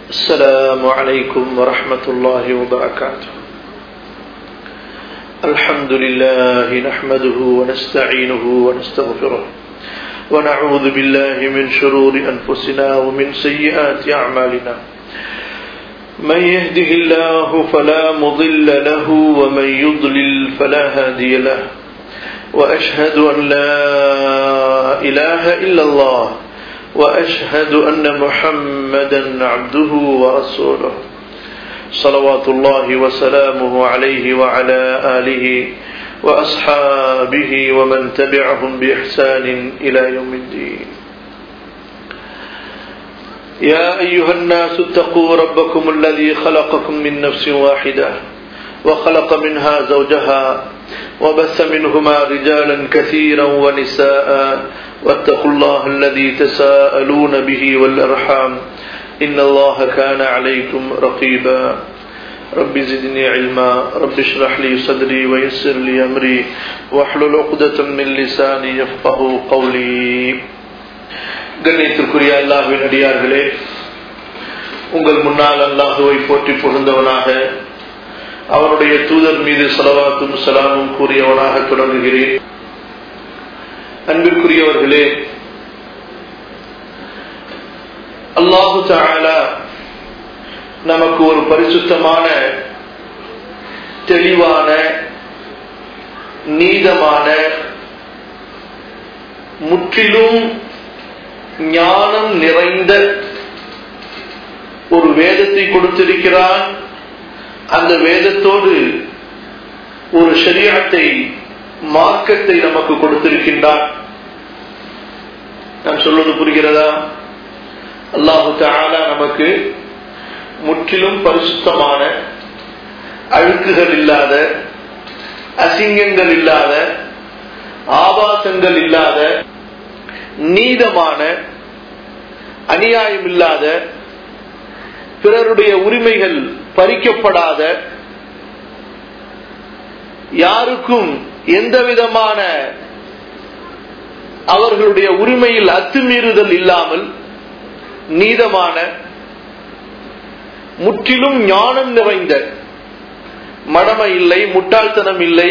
السلام عليكم ورحمة الله وبركاته الحمد لله نحمده ونستعينه ونستغفره ونعوذ بالله من شرور أنفسنا ومن سيئات أعمالنا من يهده الله فلا مضل له ومن يضلل فلا هادي له وأشهد أن لا إله إلا الله وأشهد أن محمدا عبده ورسوله صلوات الله وسلامه عليه وعلى آله وأصحابه ومن تبعهم بإحسان إلى يوم الدين يا أيها الناس اتقوا ربكم الذي خلقكم من نفس واحدة وخلق منها زوجها وبث منهما رجالا كثيرا ونساء واتقوا الله الذي تساءلون به والأرحام إن الله كان عليكم رقيبا رب زدني علما رب اشرح لي صدري ويسر لي أمري واحلل عقدة من لساني يفقه قولي கண்ணியத்திற்குரிய அல்லாஹுவின் அடியார்களே உங்கள் முன்னால் அல்லாஹுவை போற்றி புகழ்ந்தவனாக அவனுடைய தூதர் மீது சலவாத்தும் சலாமும் கூறியவனாக தொடங்குகிறேன் அன்பிற்குரியவர்களே அல்லாஹு தாலா நமக்கு ஒரு பரிசுத்தமான தெளிவான நீதமான முற்றிலும் ஞானம் நிறைந்த ஒரு வேதத்தை கொடுத்திருக்கிறான் அந்த வேதத்தோடு ஒரு சரீரத்தை மார்க்கத்தை நமக்கு கொடுத்திருக்கின்றான் நான் சொல்வது புரிகிறதா அல்லாஹு தாலா நமக்கு முற்றிலும் பரிசுத்தமான அழுக்குகள் இல்லாத அசிங்கங்கள் இல்லாத ஆபாசங்கள் இல்லாத நீதமான அநியாயம் இல்லாத பிறருடைய உரிமைகள் பறிக்கப்படாத யாருக்கும் எந்த விதமான அவர்களுடைய உரிமையில் அத்துமீறுதல் இல்லாமல் நீதமான முற்றிலும் ஞானம் நிறைந்த மடமை இல்லை முட்டாள்தனம் இல்லை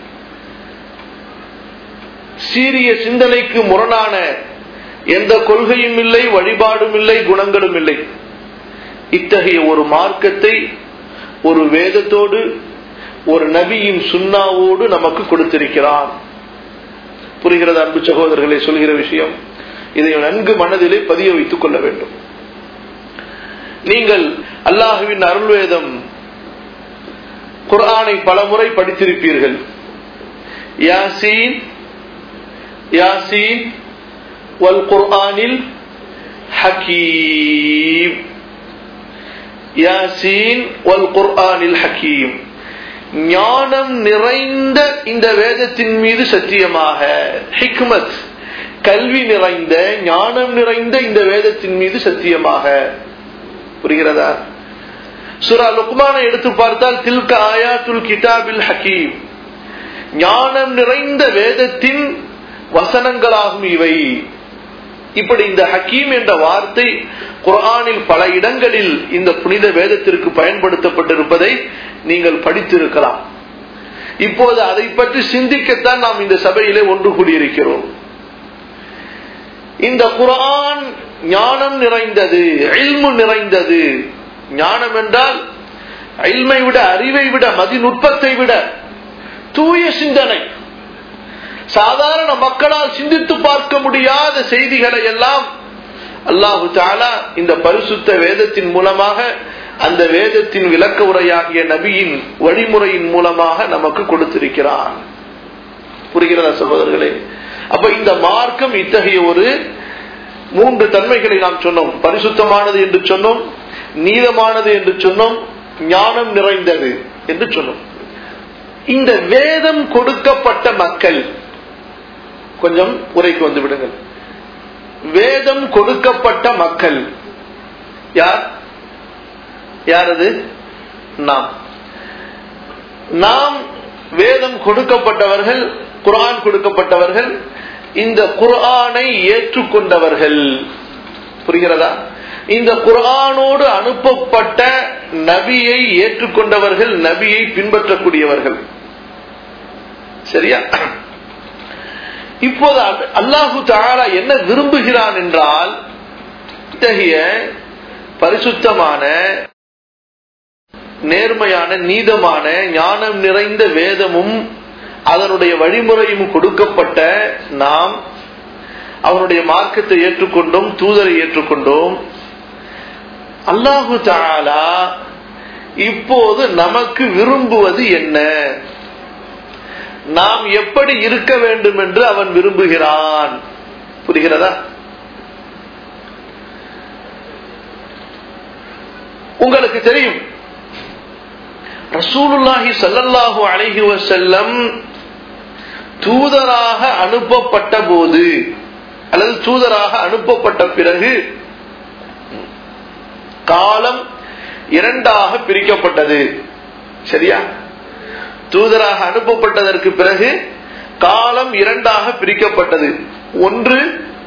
சீரிய சிந்தனைக்கு முரணான எந்த கொள்கையும் இல்லை வழிபாடும் இல்லை குணங்களும் இல்லை இத்தகைய ஒரு மார்க்கத்தை ஒரு வேதத்தோடு ஒரு நபியின் சுண்ணாவோடு நமக்கு கொடுத்திருக்கிறான் புரிகிறது அன்பு சகோதரர்களை சொல்கிற விஷயம் இதை நன்கு மனதிலே பதிய வைத்துக் கொள்ள வேண்டும் நீங்கள் அல்லாஹுவின் அருள்வேதம் குரானை பல முறை படித்திருப்பீர்கள் யாசீன் யாசீன் வல் குர்ஆனில் ஹக்கீம் யாசீன் வல் குர்ஆனில் ஹக்கீம் ஞானம் நிறைந்த இந்த வேதத்தின் மீது சத்தியமாக ஹிக்மத் கல்வி நிறைந்த ஞானம் நிறைந்த இந்த வேதத்தின் மீது சத்தியமாக புரிகிறதா சுரா லுக்மான எடுத்து பார்த்தால் தில்க ஆயாத்துல் கிதாபில் ஹக்கீம் ஞானம் நிறைந்த வேதத்தின் வசனங்களாகும் இவை இப்படி இந்த ஹக்கீம் என்ற வார்த்தை குரானில் பல இடங்களில் இந்த புனித வேதத்திற்கு பயன்படுத்தப்பட்டிருப்பதை நீங்கள் படித்திருக்கலாம் இப்போது அதை பற்றி சிந்திக்கத்தான் நாம் இந்த சபையிலே ஒன்று கூடியிருக்கிறோம் இந்த குரான் ஞானம் நிறைந்தது அல்மு நிறைந்தது ஞானம் என்றால் அல்மை விட அறிவை விட மதிநுட்பத்தை விட தூய சிந்தனை சாதாரண மக்களால் சிந்தித்து பார்க்க முடியாத செய்திகளை எல்லாம் அல்லாஹு தாலா இந்த பரிசுத்த வேதத்தின் மூலமாக அந்த வேதத்தின் விளக்க உரையாகிய நபியின் வழிமுறையின் மூலமாக நமக்கு கொடுத்திருக்கிறான் புரிகிறதா சகோதரர்களே அப்ப இந்த மார்க்கம் இத்தகைய ஒரு மூன்று தன்மைகளை நாம் சொன்னோம் பரிசுத்தமானது என்று சொன்னோம் நீதமானது என்று சொன்னோம் ஞானம் நிறைந்தது என்று சொன்னோம் இந்த வேதம் கொடுக்கப்பட்ட மக்கள் கொஞ்சம் உரைக்கு வந்து விடுங்கள் வேதம் கொடுக்கப்பட்ட மக்கள் யார் யார் அது நாம் நாம் வேதம் கொடுக்கப்பட்டவர்கள் குரான் கொடுக்கப்பட்டவர்கள் இந்த குர்ஆனை ஏற்றுக்கொண்டவர்கள் புரிகிறதா இந்த குரானோடு அனுப்பப்பட்ட நபியை ஏற்றுக்கொண்டவர்கள் நபியை பின்பற்றக்கூடியவர்கள் சரியா இப்போது அல்லாஹு தாலா என்ன விரும்புகிறான் என்றால் இத்தகைய பரிசுத்தமான நேர்மையான நீதமான ஞானம் நிறைந்த வேதமும் அதனுடைய வழிமுறையும் கொடுக்கப்பட்ட நாம் அவனுடைய மார்க்கத்தை ஏற்றுக்கொண்டோம் தூதரை ஏற்றுக்கொண்டோம் அல்லாஹு தாலா இப்போது நமக்கு விரும்புவது என்ன நாம் எப்படி இருக்க வேண்டும் என்று அவன் விரும்புகிறான் புரிகிறதா உங்களுக்கு தெரியும் ரசூலுல்லாஹி சல்லல்லாஹு அலைஹி வசல்லம் தூதராக அனுப்பப்பட்ட போது அல்லது தூதராக அனுப்பப்பட்ட பிறகு காலம் இரண்டாக பிரிக்கப்பட்டது சரியா தூதராக அனுப்பப்பட்டதற்கு பிறகு காலம் இரண்டாக பிரிக்கப்பட்டது ஒன்று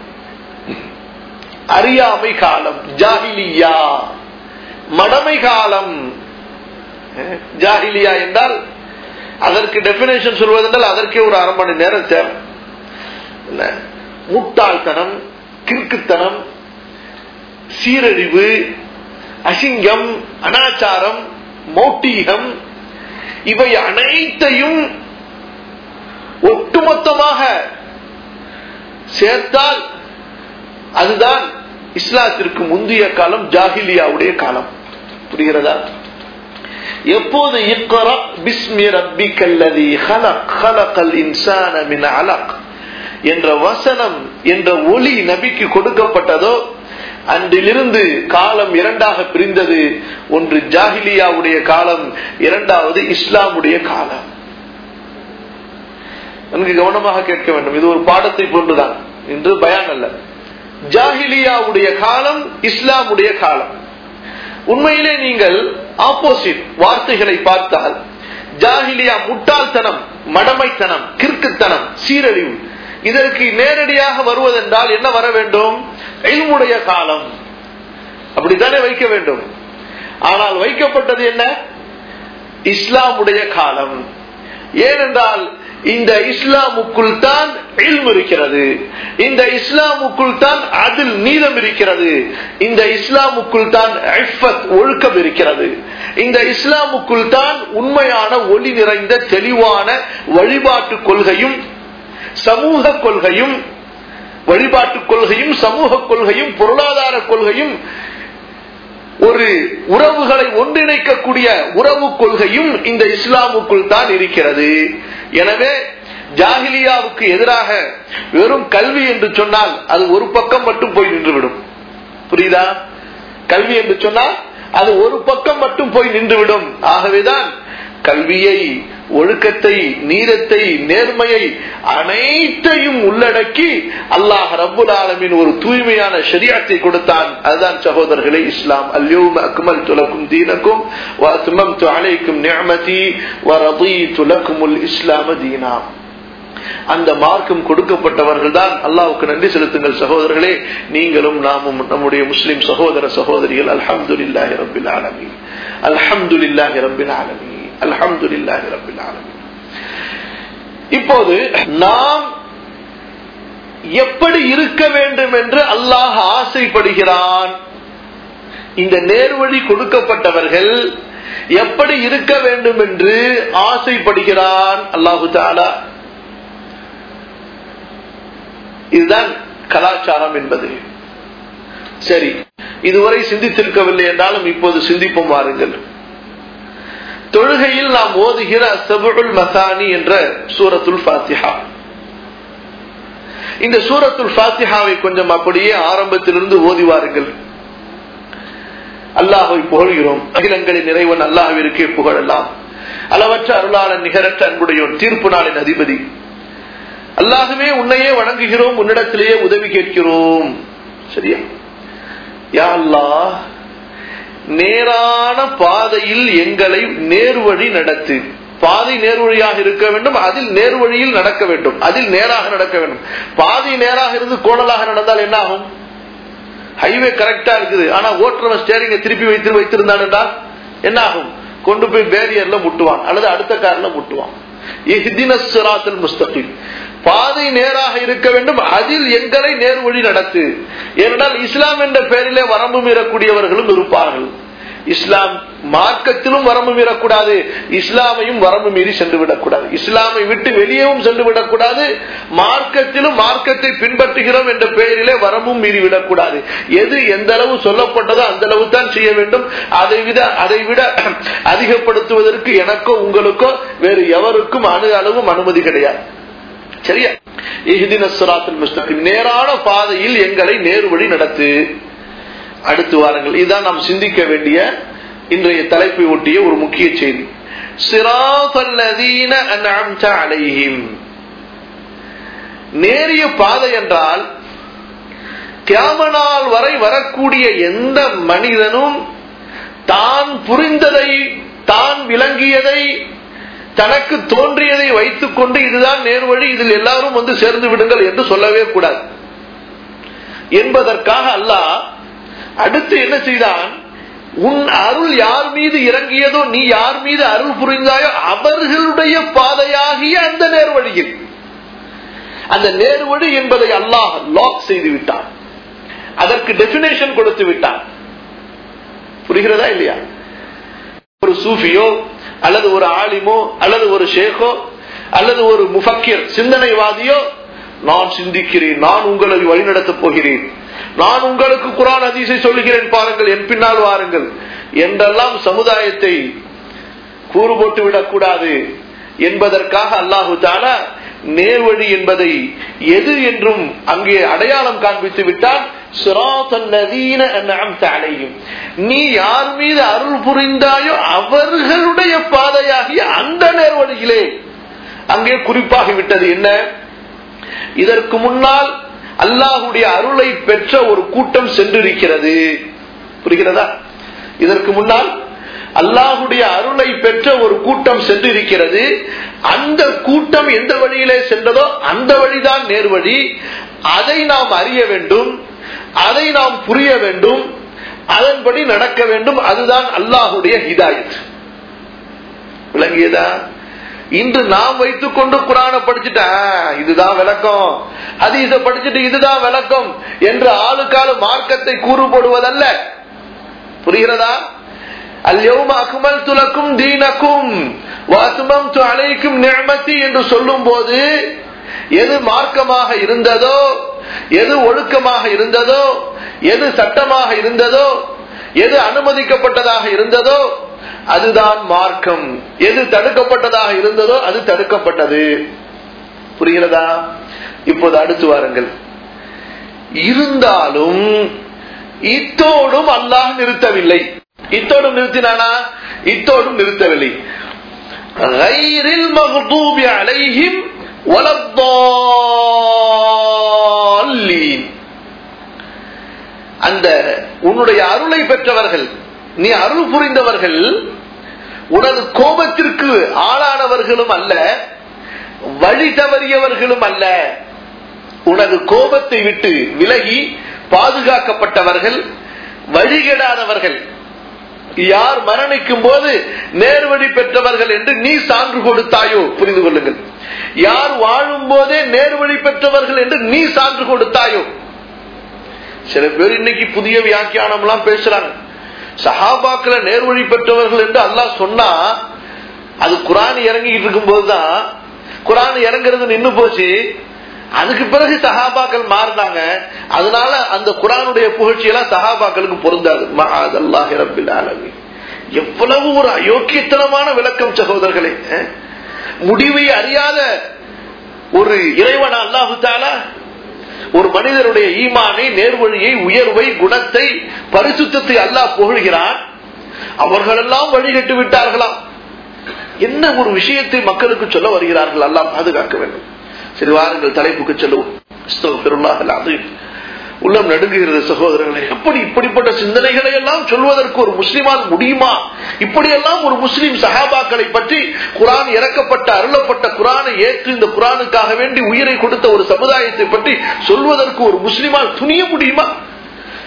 அறியாமை காலம் ஜாகிலியா மடமை காலம் ஜாகிலியா என்றால் அதற்கு டெபினேஷன் சொல்வதென்றால் அதற்கே ஒரு அரை மணி நேரம் தேவை முட்டாள்தனம் கிறுக்குத்தனம் சீரழிவு அசிங்கம் அனாச்சாரம் மௌட்டீகம் இவை அனைத்தையும் ஒட்டுமொத்தமாக சேர்த்தால் அதுதான் இஸ்லாத்திற்கு முந்தைய காலம் ஜாகிலியாவுடைய காலம் புரிகிறதா எப்போது இக்கரா பிஸ்மி ரப்பிக்கல்லதி ஹலக் ஹலக்கல் இன்சான மின் அலக் என்ற வசனம் என்ற ஒளி நபிக்கு கொடுக்கப்பட்டதோ அன்றிலிருந்து காலம் இரண்டாக பிரிந்தது ஒன்று ஜாகிலியாவுடைய காலம் இரண்டாவது இஸ்லாமுடைய காலம் நன்கு கவனமாக கேட்க வேண்டும் இது ஒரு பாடத்தை போன்றுதான் என்று பயான் அல்ல ஜாகிலியாவுடைய காலம் இஸ்லாமுடைய காலம் உண்மையிலே நீங்கள் ஆப்போசிட் வார்த்தைகளை பார்த்தால் ஜாகிலியா முட்டாள்தனம் மடமைத்தனம் கிற்குத்தனம் சீரழிவு இதற்கு நேரடியாக வருவதென்றால் என்ன வர வேண்டும் எல்முடைய காலம் அப்படித்தானே வைக்க வேண்டும் ஆனால் வைக்கப்பட்டது என்ன இஸ்லாமுடைய காலம் ஏனென்றால் இந்த இஸ்லாமுக்குள் தான் இருக்கிறது இந்த இஸ்லாமுக்குள் தான் அதில் நீதம் இருக்கிறது இந்த இஸ்லாமுக்குள் தான் ஒழுக்கம் இருக்கிறது இந்த இஸ்லாமுக்குள் தான் உண்மையான ஒளி நிறைந்த தெளிவான வழிபாட்டு கொள்கையும் சமூக கொள்கையும் வழிபாட்டு கொள்கையும் சமூக கொள்கையும் பொருளாதார கொள்கையும் ஒரு உறவுகளை ஒன்றிணைக்கக்கூடிய உறவு கொள்கையும் இந்த இஸ்லாமுக்குள் தான் இருக்கிறது எனவே ஜாகிலியாவுக்கு எதிராக வெறும் கல்வி என்று சொன்னால் அது ஒரு பக்கம் மட்டும் போய் நின்றுவிடும் புரியுதா கல்வி என்று சொன்னால் அது ஒரு பக்கம் மட்டும் போய் நின்றுவிடும் ஆகவேதான் கல்வியை ஒழுக்கத்தை நீரத்தை நேர்மையை அனைத்தையும் உள்ளடக்கி அல்லாஹ் ரப்புல் ஆலமின் ஒரு தூய்மையான ஷரியாத்தை கொடுத்தான் அதுதான் சகோதரர்களே இஸ்லாம் அல்யோம் அக்மல் துலக்கும் தீனக்கும் வத்மம் அலைக்கும் நியமதி வரதி துலக்குமுல் இஸ்லாம தீனா அந்த மார்க்கம் கொடுக்கப்பட்டவர்கள் தான் அல்லாவுக்கு நன்றி செலுத்துங்கள் சகோதரர்களே நீங்களும் நாமும் நம்முடைய முஸ்லிம் சகோதர சகோதரிகள் அல்ஹம்துலில்லாஹி ரப்பில் ஆலமீன் அல்ஹம்துலில்லாஹி ரப்பில் ஆலமீன் அல்ஹம்துலில்லாஹி ரப்பில் ஆலமீன் இப்போது நாம் எப்படி இருக்க வேண்டும் என்று அல்லாஹ் ஆசைப்படுகிறான் இந்த நேர்வழி கொடுக்கப்பட்டவர்கள் எப்படி இருக்க வேண்டும் என்று ஆசைப்படுகிறான் அல்லாஹு தாலா இதுதான் கலாச்சாரம் என்பது சரி இதுவரை சிந்தித்திருக்கவில்லை என்றாலும் இப்போது சிந்திப்போம் வாருங்கள் தொழுகையில் நாம் ஓதுகிற சபுல் மசானி என்ற சூரத்துல் பாத்திஹா இந்த சூரத்துல் பாத்திஹாவை கொஞ்சம் அப்படியே ஆரம்பத்திலிருந்து ஓதி வாருங்கள் அல்லாஹை புகழ்கிறோம் அகிலங்களின் நிறைவன் அல்லாஹிற்கே புகழலாம் அளவற்ற அருளாளன் நிகரற்ற அன்புடையோன் தீர்ப்பு நாளின் அதிபதி அல்லாகவே உன்னையே வணங்குகிறோம் உன்னிடத்திலேயே உதவி கேட்கிறோம் சரியா யா அல்லாஹ் நேரான பாதையில் எங்களை நேர்வழி நடத்து பாதை நேர்வழியாக இருக்க வேண்டும் அதில் நேர்வழியில் நடக்க வேண்டும் அதில் நேராக நடக்க வேண்டும் பாதை நேராக இருந்து கோணலாக நடந்தால் என்ன ஆகும் ஹைவே கரெக்டா இருக்குது ஆனா ஓட்டுறவன் ஸ்டேரிங்க திருப்பி வைத்து வைத்திருந்தான்டா என்ன ஆகும் கொண்டு போய் பேரியர்ல முட்டுவான் அல்லது அடுத்த கார்ல முட்டுவான் முஸ்தகில் பாதை நேராக இருக்க வேண்டும் அதில் எங்களை நேர் வழி நடத்து ஏனென்றால் இஸ்லாம் என்ற பெயரிலே வரம்பு மீறக்கூடியவர்களும் இருப்பார்கள் இஸ்லாம் மார்க்கத்திலும் வரம்பு மீறக்கூடாது இஸ்லாமையும் வரம்பு மீறி சென்று விடக்கூடாது இஸ்லாமை விட்டு வெளியேவும் சென்று விடக்கூடாது மார்க்கத்திலும் மார்க்கத்தை பின்பற்றுகிறோம் என்ற பெயரிலே வரம்பும் மீறி விடக்கூடாது எது எந்த அளவு சொல்லப்பட்டதோ அந்த அளவு தான் செய்ய வேண்டும் அதை விட அதை விட அதிகப்படுத்துவதற்கு எனக்கோ உங்களுக்கோ வேறு எவருக்கும் அணு அளவும் அனுமதி கிடையாது சரியா நேரான பாதையில் எங்களை நேர்வழி நடத்து அடுத்து வாருங்கள் இதுதான் நாம் சிந்திக்க வேண்டிய இன்றைய தலைப்பை ஒட்டிய ஒரு முக்கிய செய்தி நேரிய பாதை என்றால் தியாமனால் வரை வரக்கூடிய எந்த மனிதனும் தான் புரிந்ததை தான் விளங்கியதை தனக்கு தோன்றியதை வைத்துக் கொண்டு இதுதான் நேர்வழி இதில் எல்லாரும் வந்து சேர்ந்து விடுங்கள் என்று சொல்லவே கூடாது என்பதற்காக அல்லாஹ் அடுத்து என்ன செய்தான் உன் அருள் யார் மீது இறங்கியதோ நீ யார் மீது அருள் புரிந்தாயோ அவர்களுடைய பாதையாகிய அந்த நேர்வழியில் அந்த நேர்வழி என்பதை அல்லாஹ் லாக் செய்து விட்டான் அதற்கு டெபினேஷன் கொடுத்து விட்டான் புரிகிறதா இல்லையா ஒரு சூஃபியோ அல்லது ஒரு ஆலிமோ அல்லது ஒரு ஷேகோ அல்லது ஒரு முஃபக்கிர் சிந்தனைவாதியோ நான் சிந்திக்கிறேன் நான் உங்களை வழிநடத்தப் போகிறேன் நான் உங்களுக்கு குரான் அதிசை சொல்லுகிறேன் பாருங்கள் என் பின்னால் வாருங்கள் என்றெல்லாம் சமுதாயத்தை கூறு போட்டு விடக்கூடாது என்பதற்காக அல்லாஹு தாலா நேர்வழி என்பதை எது என்றும் அங்கே அடையாளம் காண்பித்து விட்டால் நீ யார் மீது அருள் புரிந்தாயோ அவர்களுடைய பாதையாகிய அந்த நேர்வழியிலே அங்கே குறிப்பாகிவிட்டது என்ன இதற்கு முன்னால் அல்லாஹுடைய அருளை பெற்ற ஒரு கூட்டம் சென்றிருக்கிறது புரிகிறதா இதற்கு முன்னால் அல்லாஹுடைய அருளை பெற்ற ஒரு கூட்டம் சென்றிருக்கிறது அந்த கூட்டம் எந்த வழியிலே சென்றதோ அந்த வழிதான் நேர்வழி அதை நாம் அறிய வேண்டும் அதை நாம் புரிய வேண்டும் அதன்படி நடக்க வேண்டும் அதுதான் அல்லாஹுடைய ஹிதாயத் விளங்கியதா இன்று நாம் வைத்துக் கொண்டு குரான படிச்சுட்ட இதுதான் விளக்கம் ஹதீஸ படிச்சுட்டு இதுதான் விளக்கம் என்று ஆளுக்கால மார்க்கத்தை கூறு போடுவதல்ல புரிகிறதா அல்யவும் அக்மல் துலக்கும் தீனக்கும் வாசுமம் அழைக்கும் நியமத்தி என்று சொல்லும் போது எது மார்க்கமாக இருந்ததோ எது ஒழுக்கமாக இருந்ததோ எது சட்டமாக இருந்ததோ எது அனுமதிக்கப்பட்டதாக இருந்ததோ அதுதான் மார்க்கம் எது தடுக்கப்பட்டதாக இருந்ததோ அது தடுக்கப்பட்டது புரிகிறதா இப்போது அடுத்து வாருங்கள் இருந்தாலும் இத்தோடும் அல்லாஹ் நிறுத்தவில்லை இத்தோடும் நிறுத்தினானா இத்தோடும் நிறுத்தவில்லை அலைஹிம் அந்த உன்னுடைய அருளை பெற்றவர்கள் நீ அருள் புரிந்தவர்கள் உனது கோபத்திற்கு ஆளானவர்களும் அல்ல வழி தவறியவர்களும் அல்ல உனது கோபத்தை விட்டு விலகி பாதுகாக்கப்பட்டவர்கள் வழிகெடாதவர்கள் யார் மரணிக்கும் போது நேர்வழி பெற்றவர்கள் என்று நீ சான்று கொடுத்தாயோ புரிந்து கொள்ளுங்கள் யார் வாழும் போதே நேர்வழி பெற்றவர்கள் என்று நீ சான்று கொடுத்தாயோ சில பேர் இன்னைக்கு புதிய வியாக்கியானம் எல்லாம் பேசுறாங்க சஹாபாக்களை நேர்வழி பெற்றவர்கள் என்று அல்லாஹ் சொன்னா அது குரான் இறங்கிட்டு இருக்கும் போதுதான் குரான் இறங்குறது நின்று போச்சு அதுக்கு பிறகு சஹாபாக்கள் மாறினாங்க அதனால அந்த குரானுடைய புகழ்ச்சி எல்லாம் சஹாபாக்களுக்கு பொருந்தாது அல்லாஹ் ரபில் ஆலமி எவ்வளவு ஒரு அயோக்கியத்தனமான விளக்கம் சகோதரர்களே முடிவை அறியாத ஒரு இறைவன் அல்லாஹு தாலா ஒரு மனிதருடைய ஈமானை நேர்வழியை உயர்வை குணத்தை பரிசுத்தத்தை அல்லாஹ் புகழ்கிறான் அவர்களெல்லாம் வழிகட்டு விட்டார்களாம் என்ன ஒரு விஷயத்தை மக்களுக்கு சொல்ல வருகிறார்கள் அல்லாஹ் பாதுகாக்க வேண்டும் சரி வாருங்கள் தலைப்புக்கு செல்லுவோம் உள்ளம் நடுங்குகிறது சகோதரர்களே எப்படி இப்படிப்பட்ட சிந்தனைகளை எல்லாம் சொல்வதற்கு ஒரு முஸ்லிமால் முடியுமா இப்படியெல்லாம் ஒரு முஸ்லிம் சஹாபாக்களை பற்றி குரான் இறக்கப்பட்ட அருளப்பட்ட குரானை ஏற்று இந்த குரானுக்காக வேண்டி உயிரை கொடுத்த ஒரு சமுதாயத்தை பற்றி சொல்வதற்கு ஒரு முஸ்லிமால் துணிய முடியுமா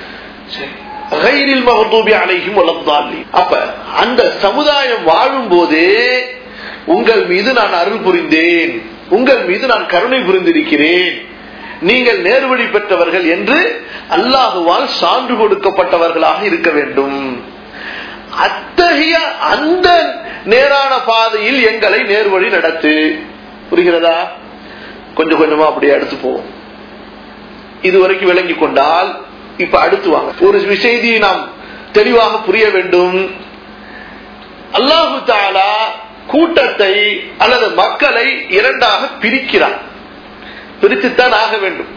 கைரில் மகதூபி அலைஹிம் வளர்ந்தாலி அப்ப அந்த சமுதாயம் வாழும் போதே உங்கள் மீது நான் அருள் புரிந்தேன் உங்கள் மீது நான் கருணை புரிந்திருக்கிறேன் நீங்கள் நேர்வழி பெற்றவர்கள் என்று அல்லாஹுவால் சான்று கொடுக்கப்பட்டவர்களாக இருக்க வேண்டும் அத்தகைய அந்த நேரான பாதையில் எங்களை நேர்வழி நடத்து புரிகிறதா கொஞ்சம் கொஞ்சமா அப்படியே அடுத்து போவோம் இதுவரைக்கும் விளங்கி கொண்டால் இப்ப அடுத்து வாங்க ஒரு செய்தியை நாம் தெளிவாக புரிய வேண்டும் அல்லாஹு தாலா கூட்டத்தை அல்லது மக்களை இரண்டாக பிரிக்கிறார் பிரித்துத்தான் ஆக வேண்டும்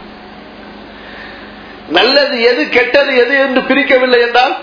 நல்லது எது கெட்டது எது என்று பிரிக்கவில்லை என்றால்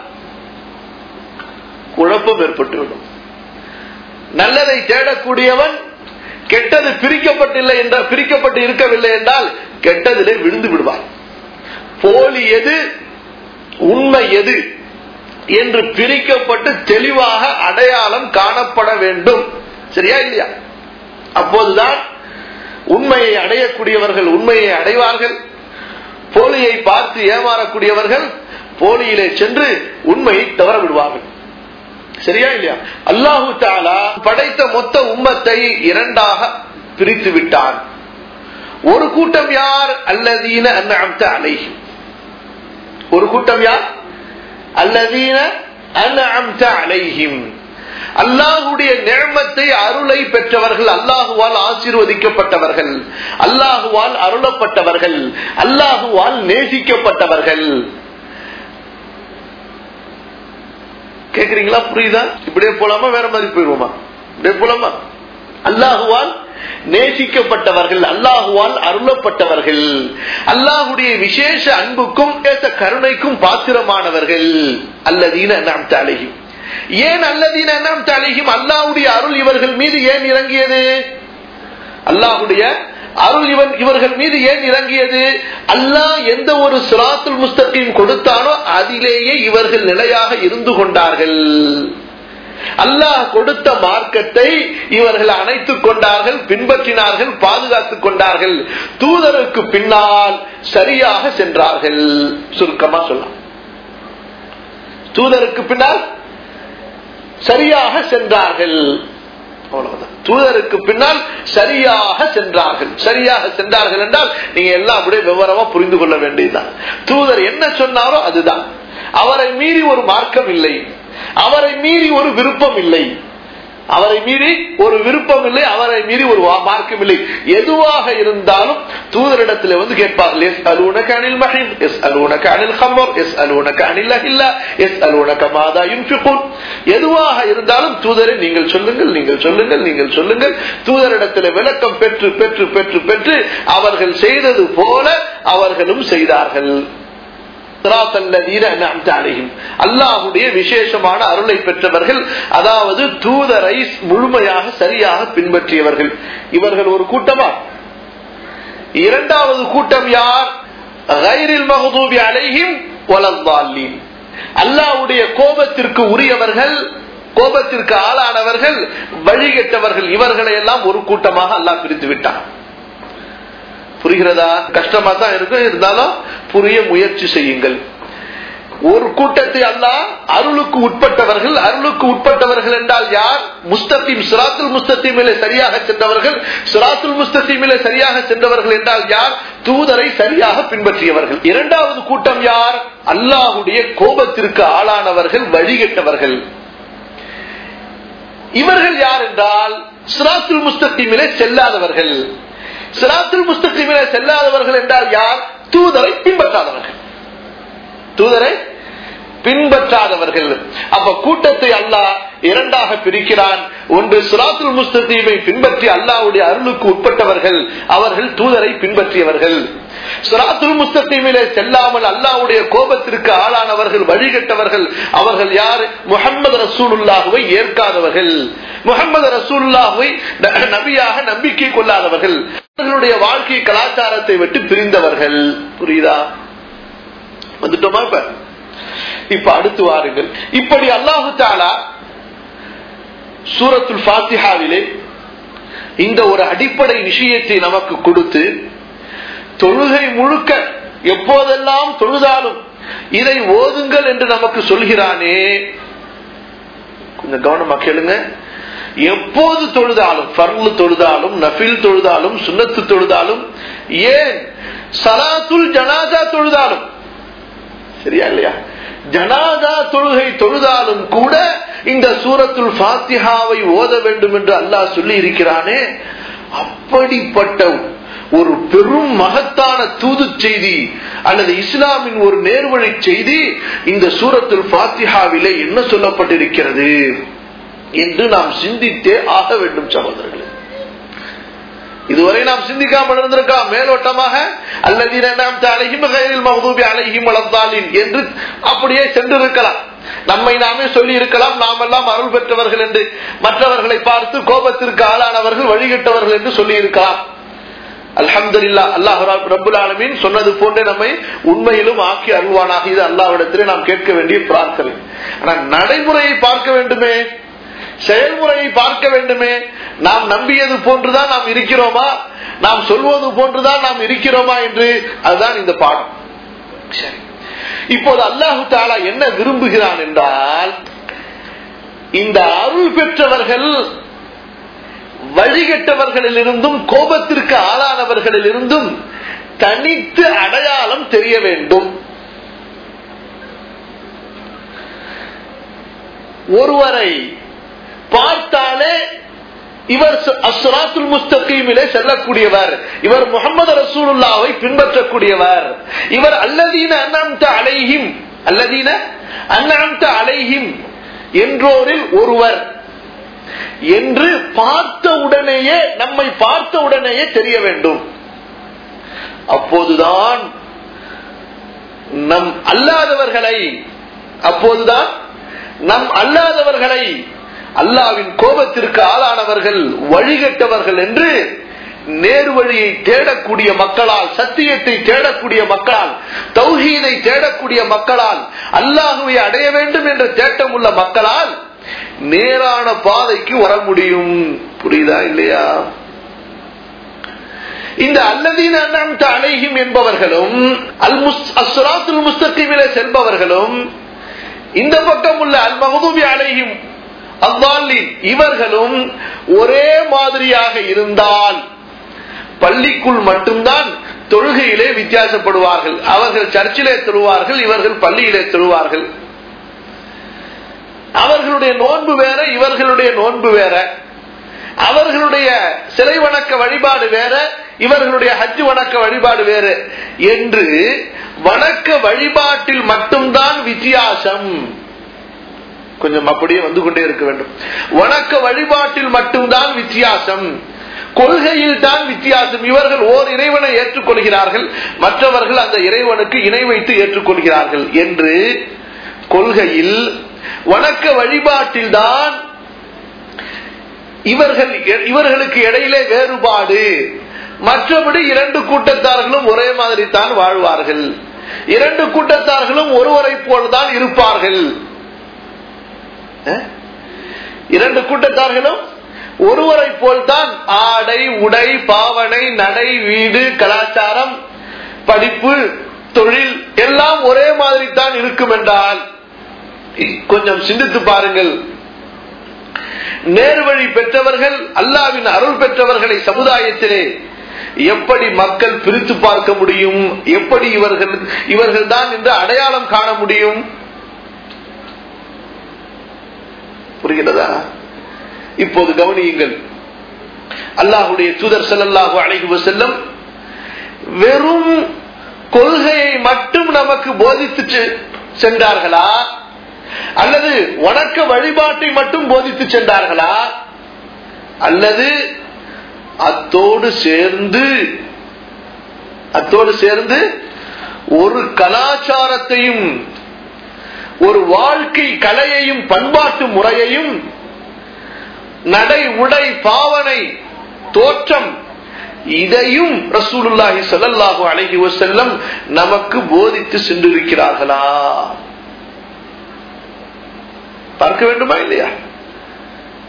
குழப்பம் ஏற்பட்டுவிடும் நல்லதை தேடக்கூடியவன் கெட்டது பிரிக்கப்பட்டில்லை என்ற பிரிக்கப்பட்டு இருக்கவில்லை என்றால் கெட்டதிலே விழுந்து விடுவான் போலி எது உண்மை எது என்று பிரிக்கப்பட்டு தெளிவாக அடையாளம் காணப்பட வேண்டும் சரியா இல்லையா அப்போதுதான் உண்மையை அடையக்கூடியவர்கள் உண்மையை அடைவார்கள் போலியை பார்த்து ஏமாறக்கூடியவர்கள் போலியிலே சென்று உண்மையை தவற விடுவார்கள் சரியா இல்லையா அல்லாஹு தாலா படைத்த மொத்த உம்மத்தை இரண்டாக பிரித்து விட்டான் ஒரு கூட்டம் யார் அல்லதீன அன்அம்த அலைஹிம் ஒரு கூட்டம் யார் அல்லதீன அன்அம்த அலைஹிம் அல்லாஹுடைய நேர்மத்தை அருளை பெற்றவர்கள் அல்லாஹுவால் ஆசீர்வதிக்கப்பட்டவர்கள் அல்லாஹுவால் அருளப்பட்டவர்கள் அல்லாஹுவால் நேசிக்கப்பட்டவர்கள் கேக்குறீங்களா புரியுதா இப்படியே போலாமா வேற மாதிரி போயிருவோமா இப்படியே போலாமா அல்லாஹுவால் நேசிக்கப்பட்டவர்கள் அல்லாஹுவால் அருளப்பட்டவர்கள் அல்லாஹுடைய விசேஷ அன்புக்கும் கருணைக்கும் பாத்திரமானவர்கள் அல்லதீன நாம் தலையும் ஏன் அல்லதீன நாம் தலையும் அல்லாஹுடைய அருள் இவர்கள் மீது ஏன் இறங்கியது அல்லாஹுடைய அருள் இவன் இவர்கள் மீது ஏன் இறங்கியது அல்லாஹ் எந்த ஒரு சிராத்துல் முஸ்தகையும் கொடுத்தானோ அதிலேயே இவர்கள் நிலையாக இருந்து கொண்டார்கள் அல்லாஹ் கொடுத்த மார்க்கத்தை இவர்கள் அணைத்துக் கொண்டார்கள் பின்பற்றினார்கள் பாதுகாத்துக் கொண்டார்கள் தூதருக்கு பின்னால் சரியாக சென்றார்கள் சுருக்கமா சொல்லலாம் தூதருக்கு பின்னால் சரியாக சென்றார்கள் அவ்வளவுதான் தூதருக்கு பின்னால் சரியாக சென்றார்கள் சரியாக சென்றார்கள் என்றால் நீங்க எல்லாம் அப்படியே விவரமா புரிந்து கொள்ள வேண்டியதுதான் தூதர் என்ன சொன்னாரோ அதுதான் அவரை மீறி ஒரு மார்க்கம் இல்லை அவரை மீறி ஒரு விருப்பம் இல்லை அவரை மீறி ஒரு விருப்பம் இல்லை அவரை மீறி ஒரு மார்க்கம் இல்லை எதுவாக இருந்தாலும் தூதரிடத்தில் வந்து கேட்பார்கள் எஸ் அலூனக அனில் மஹிம் எஸ் அலூனக அனில் ஹம்மர் எஸ் அலூனக அனில் அஹில்லா எஸ் அலூனக மாதா யுன்ஃபிகுன் எதுவாக இருந்தாலும் தூதரை நீங்கள் சொல்லுங்கள் நீங்கள் சொல்லுங்கள் நீங்கள் சொல்லுங்கள் தூதரிடத்தில் விளக்கம் பெற்று பெற்று பெற்று பெற்று அவர்கள் செய்தது போல அவர்களும் செய்தார்கள் அல்லாஹுடைய விசேஷமான அருளை பெற்றவர்கள் அதாவது தூதரை முழுமையாக சரியாக பின்பற்றியவர்கள் இவர்கள் ஒரு கூட்டமா இரண்டாவது கூட்டம் யார் மகதூபி அலைஹிம் வலந்தாலீன் அல்லாஹுடைய கோபத்திற்கு உரியவர்கள் கோபத்திற்கு ஆளானவர்கள் வழிகட்டவர்கள் இவர்களை எல்லாம் ஒரு கூட்டமாக அல்லாஹ் பிரித்து விட்டான் புரிகிறதா கஷ்டமா தான் இருக்கும் இருந்தாலும் புரிய முயற்சி செய்யுங்கள் ஒரு கூட்டத்தை அல்ல அருளுக்கு உட்பட்டவர்கள் அருளுக்கு உட்பட்டவர்கள் என்றால் யார் முஸ்தத்திம் சிராத்துல் முஸ்தத்திமிலே சரியாக சென்றவர்கள் சிராத்துல் முஸ்தத்திமிலே சரியாக சென்றவர்கள் என்றால் யார் தூதரை சரியாக பின்பற்றியவர்கள் இரண்டாவது கூட்டம் யார் அல்லாஹுடைய கோபத்திற்கு ஆளானவர்கள் வழிகட்டவர்கள் இவர்கள் யார் என்றால் சிராத்துல் முஸ்தத்திமிலே செல்லாதவர்கள் சிராத்துல் முஸ்தகிமிலே செல்லாதவர்கள் என்றால் யார் தூதரை பின்பற்றாதவர்கள் தூதரை பின்பற்றாதவர்கள் அப்ப கூட்டத்தை அல்லாஹ் இரண்டாக பிரிக்கிறான் ஒன்று சிராத்துல் முஸ்தீமை பின்பற்றி அல்லாவுடைய அருளுக்கு உட்பட்டவர்கள் அவர்கள் தூதரை பின்பற்றியவர்கள் சிராத்துல் முஸ்தீமிலே செல்லாமல் அல்லாவுடைய கோபத்திற்கு ஆளானவர்கள் வழிகட்டவர்கள் அவர்கள் யார் முகமது ரசூலுல்லாஹுவை ஏற்காதவர்கள் முகமது ரசூலுல்லாஹுவை நபியாக நம்பிக்கை கொள்ளாதவர்கள் அவர்களுடைய வாழ்க்கை கலாச்சாரத்தை விட்டு பிரிந்தவர்கள் புரியுதா வந்துட்டோமா இப்ப இப்ப அடுத்து வாருங்கள் இப்படி அல்லாஹு தாலா சூரத்துல் பாத்திஹாவிலே இந்த ஒரு அடிப்படை விஷயத்தை நமக்கு கொடுத்து தொழுகை முழுக்க எப்போதெல்லாம் தொழுதாலும் இதை ஓதுங்கள் என்று நமக்கு சொல்கிறானே கொஞ்சம் கவனமா கேளுங்க எப்போது தொழுதாலும் பர்லு தொழுதாலும் நஃபில் தொழுதாலும் சுண்ணத்து தொழுதாலும் ஏன் சலாத்துல் ஜனாதா தொழுதாலும் சரியா இல்லையா ஜனாதா தொழுகை தொழுதாலும் கூட இந்த சூரத்துல் ஃபாத்திஹாவை ஓத வேண்டும் என்று அல்லாஹ் சொல்லி இருக்கிறானே அப்படிப்பட்ட ஒரு பெரும் மகத்தான தூது செய்தி அல்லது இஸ்லாமின் ஒரு நேர்வழி செய்தி இந்த சூரத்துல் ஃபாத்திஹாவிலே என்ன சொல்லப்பட்டிருக்கிறது என்று நாம் சிந்தித்தே ஆக வேண்டும் சகோதரர்களே இதுவரை நாம் சிந்திக்காமல் இருந்திருக்கலாம் மேலோட்டமாக அல்லது அழகிம் மகதூபி அழகிம் வளர்ந்தாலின் என்று அப்படியே சென்றிருக்கலாம் நம்மை நாமே சொல்லி இருக்கலாம் நாம் எல்லாம் அருள் பெற்றவர்கள் என்று மற்றவர்களை பார்த்து கோபத்திற்கு ஆளானவர்கள் வழிகட்டவர்கள் என்று சொல்லி இருக்கலாம் அல்ஹம்துல்லா அல்லாஹ் ரபுல் ஆலமின் சொன்னது போன்றே நம்மை உண்மையிலும் ஆக்கி அருள்வானாக இது அல்லாஹ்விடத்திலே நாம் கேட்க வேண்டிய பிரார்த்தனை ஆனா நடைமுறையை பார்க்க வேண்டுமே செயல்முறையை பார்க்க வேண்டுமே நாம் நம்பியது போன்றுதான் நாம் இருக்கிறோமா நாம் சொல்வது போன்றுதான் நாம் இருக்கிறோமா என்று அதுதான் இந்த பாடம் சரி இப்போது அல்லாஹு தாலா என்ன விரும்புகிறான் என்றால் இந்த அருள் பெற்றவர்கள் வழிகட்டவர்களிலிருந்தும் கோபத்திற்கு ஆளானவர்களிலிருந்தும் தனித்து அடையாளம் தெரிய வேண்டும் ஒருவரை பார்த்தாலே இவர் அஸ்ராத்துல் முஸ்தகீமிலே செல்லக்கூடியவர் இவர் முகமது ரசூலுல்லாவை பின்பற்றக்கூடியவர் இவர் அல்லதீன அண்ணாம்த அலைஹிம் அல்லதீன அண்ணாம்த அலைஹிம் என்றோரில் ஒருவர் என்று பார்த்த உடனேயே நம்மை பார்த்த உடனேயே தெரிய வேண்டும் அப்போதுதான் நம் அல்லாதவர்களை அப்போதுதான் நம் அல்லாதவர்களை அல்லாவின் கோபத்திற்கு ஆளானவர்கள் வழிகட்டவர்கள் என்று நேர்வழியை தேடக்கூடிய மக்களால் சத்தியத்தை தேடக்கூடிய மக்களால் தௌஹீதை தேடக்கூடிய மக்களால் அல்லாஹுவை அடைய வேண்டும் என்ற தேட்டம் உள்ள மக்களால் நேரான பாதைக்கு வர முடியும் புரியுதா இல்லையா இந்த அல்லதீன அண்ணாம்த அலைஹிம் என்பவர்களும் அல் அஸ்ராத்துல் முஸ்தகிமிலே செல்பவர்களும் இந்த பக்கம் உள்ள அல் மகதூபி அலைஹிம் அவ்வாலின் இவர்களும் ஒரே மாதிரியாக இருந்தால் பள்ளிக்குள் மட்டும்தான் தொழுகையிலே வித்தியாசப்படுவார்கள் அவர்கள் சர்ச்சிலே தொழுவார்கள் இவர்கள் பள்ளியிலே தொழுவார்கள் அவர்களுடைய நோன்பு வேற இவர்களுடைய நோன்பு வேற அவர்களுடைய சிலை வணக்க வழிபாடு வேற இவர்களுடைய ஹஜ் வணக்க வழிபாடு வேறு என்று வணக்க வழிபாட்டில் மட்டும்தான் வித்தியாசம் கொஞ்சம் அப்படியே வந்து கொண்டே இருக்க வேண்டும் வணக்க வழிபாட்டில் மட்டும்தான் வித்தியாசம் கொள்கையில் தான் வித்தியாசம் இவர்கள் ஓர் இறைவனை ஏற்றுக்கொள்கிறார்கள் மற்றவர்கள் அந்த இறைவனுக்கு இணை வைத்து ஏற்றுக்கொள்கிறார்கள் என்று கொள்கையில் வணக்க வழிபாட்டில் தான் இவர்கள் இவர்களுக்கு இடையிலே வேறுபாடு மற்றபடி இரண்டு கூட்டத்தார்களும் ஒரே மாதிரி தான் வாழ்வார்கள் இரண்டு கூட்டத்தார்களும் ஒருவரை போல்தான் இருப்பார்கள் இரண்டு கூட்டத்தார்களும் ஒருவரை போல்தான் ஆடை உடை பாவனை நடை வீடு கலாச்சாரம் படிப்பு தொழில் எல்லாம் ஒரே மாதிரி தான் இருக்கும் என்றால் கொஞ்சம் சிந்தித்து பாருங்கள் நேர்வழி பெற்றவர்கள் அல்லாவின் அருள் பெற்றவர்களை சமுதாயத்திலே எப்படி மக்கள் பிரித்து பார்க்க முடியும் எப்படி இவர்கள் இவர்கள் தான் என்று அடையாளம் காண முடியும் புரிகிறதா இப்போது கவனியுங்கள் அல்லாஹுடைய தூதர் செல்லல்லாஹு அழைகு செல்லும் வெறும் கொள்கையை மட்டும் நமக்கு போதித்து சென்றார்களா அல்லது வணக்க வழிபாட்டை மட்டும் போதித்து சென்றார்களா அல்லது அத்தோடு சேர்ந்து அத்தோடு சேர்ந்து ஒரு கலாச்சாரத்தையும் ஒரு வாழ்க்கை கலையையும் பண்பாட்டு முறையையும் நடை உடை பாவனை தோற்றம் இதையும் ரசூலுல்லாஹி ஸல்லல்லாஹு அலைஹி வஸல்லம் நமக்கு போதித்து சென்றிருக்கிறார்களா பார்க்க வேண்டுமா இல்லையா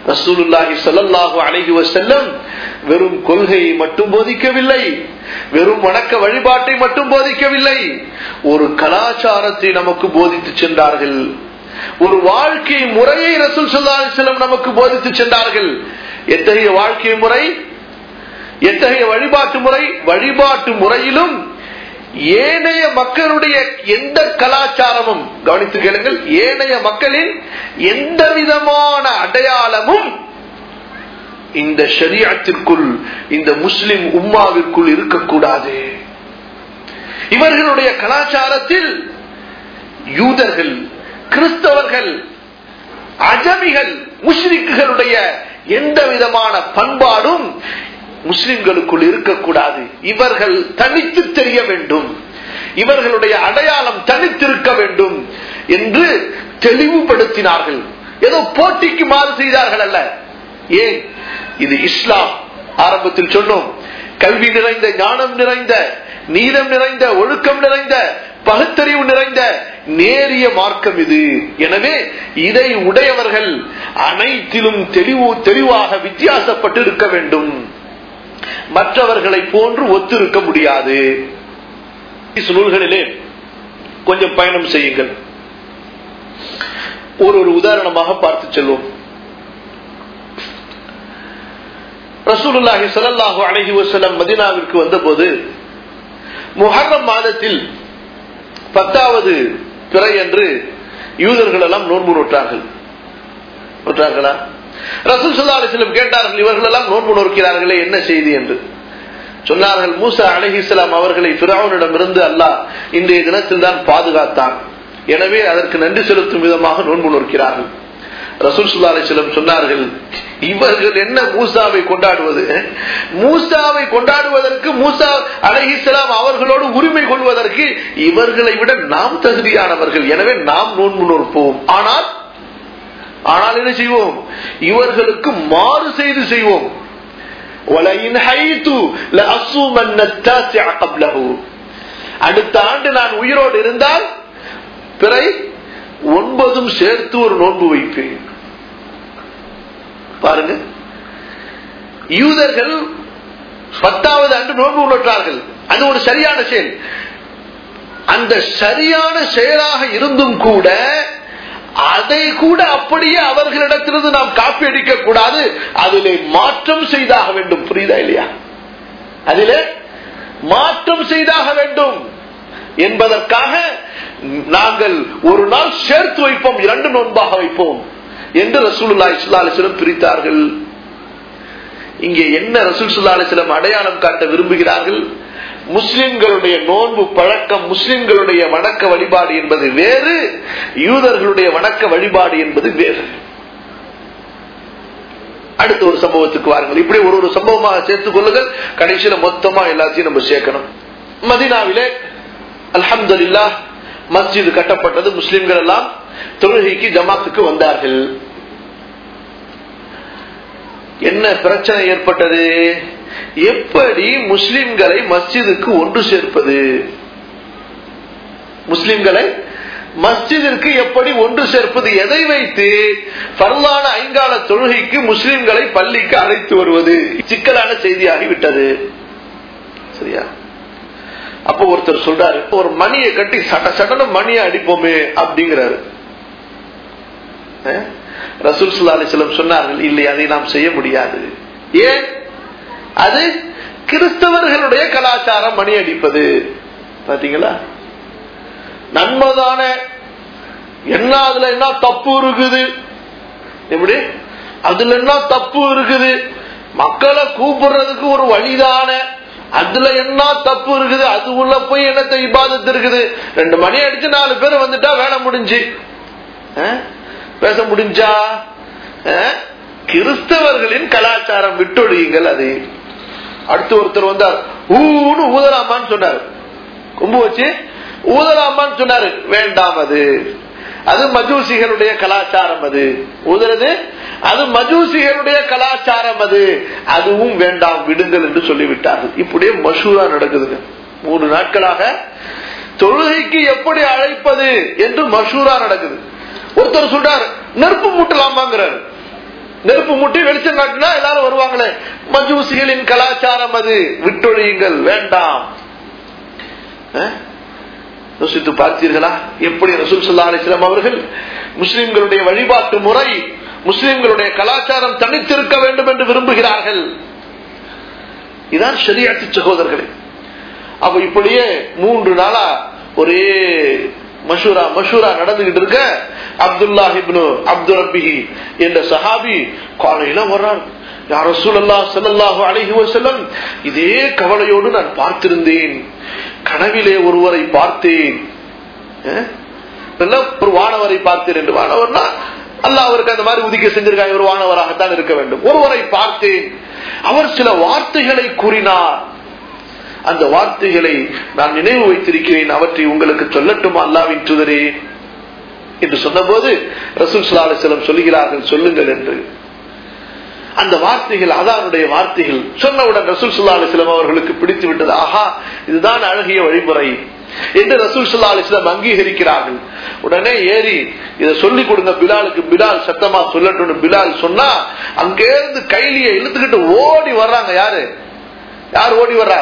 ரசூலுல்லாஹி ஸல்லல்லாஹு அலைஹி வஸல்லம் வெறும் கொள்கையை மட்டும் போதிக்கவில்லை வெறும் வணக்க வழிபாட்டை மட்டும் போதிக்கவில்லை ஒரு கலாச்சாரத்தை நமக்கு போதித்து சென்றார்கள் ஒரு வாழ்க்கை முறையை ரசூல் ஸல்லல்லாஹு அலைஹி வஸல்லம் நமக்கு போதித்து சென்றார்கள் எத்தகைய வாழ்க்கை முறை எத்தகைய வழிபாட்டு முறை வழிபாட்டு முறையிலும் ஏனைய மக்களுடைய எந்த கலாச்சாரமும் கவனித்து கேளுங்கள் ஏனைய மக்களின் எந்த விதமான அடையாளமும் இந்த ஷரியத்திற்குள் இந்த முஸ்லிம் உம்மாவிற்குள் இருக்கக்கூடாது இவர்களுடைய கலாச்சாரத்தில் யூதர்கள் கிறிஸ்தவர்கள் அஜமிகள் முஸ்லிக்குகளுடைய எந்த விதமான பண்பாடும் முஸ்லிம்களுக்குள் இருக்கக்கூடாது இவர்கள் தனித்து தெரிய வேண்டும் இவர்களுடைய அடையாளம் தனித்திருக்க வேண்டும் என்று தெளிவுபடுத்தினார்கள் ஏதோ போட்டிக்கு மாறு செய்தார்கள் அல்ல ஏன் இது இஸ்லாம் ஆரம்பத்தில் சொன்னோம் கல்வி நிறைந்த ஞானம் நிறைந்த நீதம் நிறைந்த ஒழுக்கம் நிறைந்த பகுத்தறிவு நிறைந்த நேரிய மார்க்கம் இது எனவே இதை உடையவர்கள் அனைத்திலும் தெளிவு தெளிவாக வித்தியாசப்பட்டு இருக்க வேண்டும் மற்றவர்களை போன்று ஒத்திருக்க முடியாது நூல்களிலே கொஞ்சம் பயணம் செய்யுங்கள் ஒரு ஒரு உதாரணமாக பார்த்து செல்வோம் ரசூலுல்லாஹி ஸல்லல்லாஹு அலைஹி வஸல்லம் மதீனாவிற்கு வந்தபோது முஹர்ரம் மாதத்தில் பத்தாவது பிறை என்று யூதர்கள் எல்லாம் நோன்பு நோட்டார்கள் நோட்டார்களா ரசூல் சல்லா அலிஸ்லம் கேட்டார்கள் இவர்கள் எல்லாம் நோன்பு நோக்கிறார்களே என்ன செய்தி என்று சொன்னார்கள் மூசா அலிஹிஸ்லாம் அவர்களை பிராவனிடம் இருந்து அல்லாஹ் இன்றைய தினத்தில் தான் பாதுகாத்தான் எனவே அதற்கு நன்றி செலுத்தும் விதமாக நோன்பு நோக்கிறார்கள் ரசூல் சுல்லா அலிஸ்லம் சொன்னார்கள் இவர்கள் என்ன மூசாவை கொண்டாடுவது மூசாவை கொண்டாடுவதற்கு மூசா அலஹிஸ்லாம் அவர்களோடு உரிமை கொள்வதற்கு இவர்களை விட நாம் தகுதியானவர்கள் எனவே நாம் நோன்பு நோற்போம் ஆனால் ஆனால் என்ன செய்வோம் இவர்களுக்கு மாறு செய்து செய்வோம் அடுத்த ஆண்டு நான் உயிரோடு இருந்தால் பிறை ஒன்பதும் சேர்த்து ஒரு நோன்பு வைப்பேன் பாருங்க யூதர்கள் பத்தாவது ஆண்டு நோன்பு உணர்த்தார்கள் அது ஒரு சரியான செயல் அந்த சரியான செயலாக இருந்தும் கூட அதை கூட அப்படியே அவர்களிடத்திலிருந்து நாம் காப்பி அடிக்க கூடாது அதிலே மாற்றம் செய்தாக வேண்டும் புரியுதா இல்லையா அதிலே மாற்றம் செய்தாக வேண்டும் என்பதற்காக நாங்கள் ஒரு நாள் சேர்த்து வைப்போம் இரண்டு நோன்பாக வைப்போம் என்று ரசூலுல்லா இஸ்லா அலிஸ்லம் பிரித்தார்கள் இங்கே என்ன ரசூல் சுல்லா அலிஸ்லம் அடையாளம் காட்ட விரும்புகிறார்கள் முஸ்லிம்களுடைய நோன்பு பழக்கம் முஸ்லிம்களுடைய வணக்க வழிபாடு என்பது வேறு யூதர்களுடைய வணக்க வழிபாடு என்பது வேறு அடுத்த ஒரு சம்பவத்துக்கு வாருங்கள் இப்படி ஒரு ஒரு சம்பவமாக சேர்த்துக் கொள்ளுங்கள் கடைசியில மொத்தமா எல்லாத்தையும் நம்ம சேர்க்கணும் மதினாவிலே அல்ஹம்துல்லா மஸ்ஜித் கட்டப்பட்டது முஸ்லிம்கள் எல்லாம் தொழுகைக்கு ஜமாத்துக்கு வந்தார்கள் என்ன பிரச்சனை ஏற்பட்டது எப்படி முஸ்லிம்களை மஸ்ஜிதுக்கு ஒன்று சேர்ப்பது முஸ்லிம்களை மஸ்ஜிதிற்கு எப்படி ஒன்று சேர்ப்பது எதை வைத்து பரலான ஐங்கால தொழுகைக்கு முஸ்லிம்களை பள்ளிக்கு அழைத்து வருவது சிக்கலான செய்தியாகிவிட்டது சரியா அப்போ ஒருத்தர் சொல்றாரு ஒரு மணியை கட்டி சட்ட சட்டன மணியை அடிப்போமே அப்படிங்கிறாரு ரசூல் சுல்லா அலிஸ்லம் சொன்னார்கள் இல்லை அதை நாம் செய்ய முடியாது ஏன் அது கிறிஸ்தவர்களுடைய கலாச்சாரம் மணி அடிப்பது பாத்தீங்களா நன்மைதான என்ன அதுல என்ன தப்பு இருக்குது எப்படி அதுல என்ன தப்பு இருக்குது மக்களை கூப்பிடுறதுக்கு ஒரு வழிதான அதுல என்ன தப்பு இருக்குது அது உள்ள போய் என்னத்தை இபாதத்து இருக்குது ரெண்டு மணி அடிச்சு நாலு பேர் வந்துட்டா வேலை முடிஞ்சு பேச முடிஞ்சா கிறிஸ்தவர்களின் கலாச்சாரம் விட்டொழியுங்கள் அது அடுத்து ஒருத்தர் வந்தார் ஊன்னு ஊதலாமான்னு சொன்னார் கொம்பு வச்சு ஊதலாமான்னு சொன்னாரு வேண்டாம் அது அது மஜூசிகளுடைய கலாச்சாரம் அது ஊதுறது அது மஜூசிகளுடைய கலாச்சாரம் அது அதுவும் வேண்டாம் விடுங்கள் என்று சொல்லிவிட்டார்கள் இப்படியே மஷூரா நடக்குதுங்க மூணு நாட்களாக தொழுகைக்கு எப்படி அழைப்பது என்று மஷூரா நடக்குது ஒருத்தர் சொல்றார் நெருப்பு மூட்டலாமாங்கிறார் நெருப்பு மூட்டி வெளிச்சம் காட்டினா எல்லாரும் வருவாங்களே மஜூசிகளின் கலாச்சாரம் அது விட்டொழியுங்கள் வேண்டாம் அஹ்? யோசித்து பார்த்தீர்களா எப்படி ரசூல் சல்லா அலிஸ்லாம் அவர்கள் முஸ்லிம்களுடைய வழிபாட்டு முறை முஸ்லிம்களுடைய கலாச்சாரம் தனித்திருக்க வேண்டும் என்று விரும்புகிறார்கள் இதான் ஷரியாத்து சகோதரர்களே அப்ப இப்படியே மூன்று நாளா ஒரே மஷூரா மஷூரா நடந்துகிட்டு இருக்க அப்துல்லா இப்னு அப்துல் ரபிஹி என்ற சஹாபி காலையில வர்றார் யார் ரசூலல்லா ஸல்லல்லாஹு அலைஹி வஸல்லம் இதே கவலையோடு நான் பார்த்திருந்தேன் கனவிலே ஒருவரை பார்த்தேன் அஹ்? இதெல்லாம் ஒரு வானவரை பார்த்தேன் என்று வானவர்னா அல்லாஹ் அவருக்கு அந்த மாதிரி உதிக்க செஞ்சிருக்காங்க ஒரு வானவராகத்தான் இருக்க வேண்டும் ஒருவரை பார்த்தேன் அவர் சில வார்த்தைகளை கூறினார் அந்த வார்த்தைகளை நான் நினைவு வைத்திருக்கிறேன் அவற்றை உங்களுக்கு சொல்லட்டுமா அல்லாவின் தூதரே என்று சொன்னபோது ரசூல் ஸல்லல்லாஹு அலைஹி வஸல்லம் சொல்லுகிறார்கள் சொல்லுங்கள் என்று அந்த வார்த்தைகள் அதானுடைய வார்த்தைகள் சொன்னவுடன் ரசூல் ஸல்லல்லாஹு அலைஹி வஸல்லம் அவர்களுக்கு பிடித்து விட்டது ஆஹா இதுதான் அழகிய வழிமுறை என்று ரசூல் ஸல்லல்லாஹு அலைஹி வஸல்லம் அங்கீகரிக்கிறார்கள் உடனே ஏறி இதை சொல்லி கொடுங்க பிலாலுக்கு பிலால் சத்தமா சொல்லட்டும் பிலால் சொன்னா அங்கேருந்து கைலியை இழுத்துக்கிட்டு ஓடி வர்றாங்க யாரு யார் ஓடி வர்றா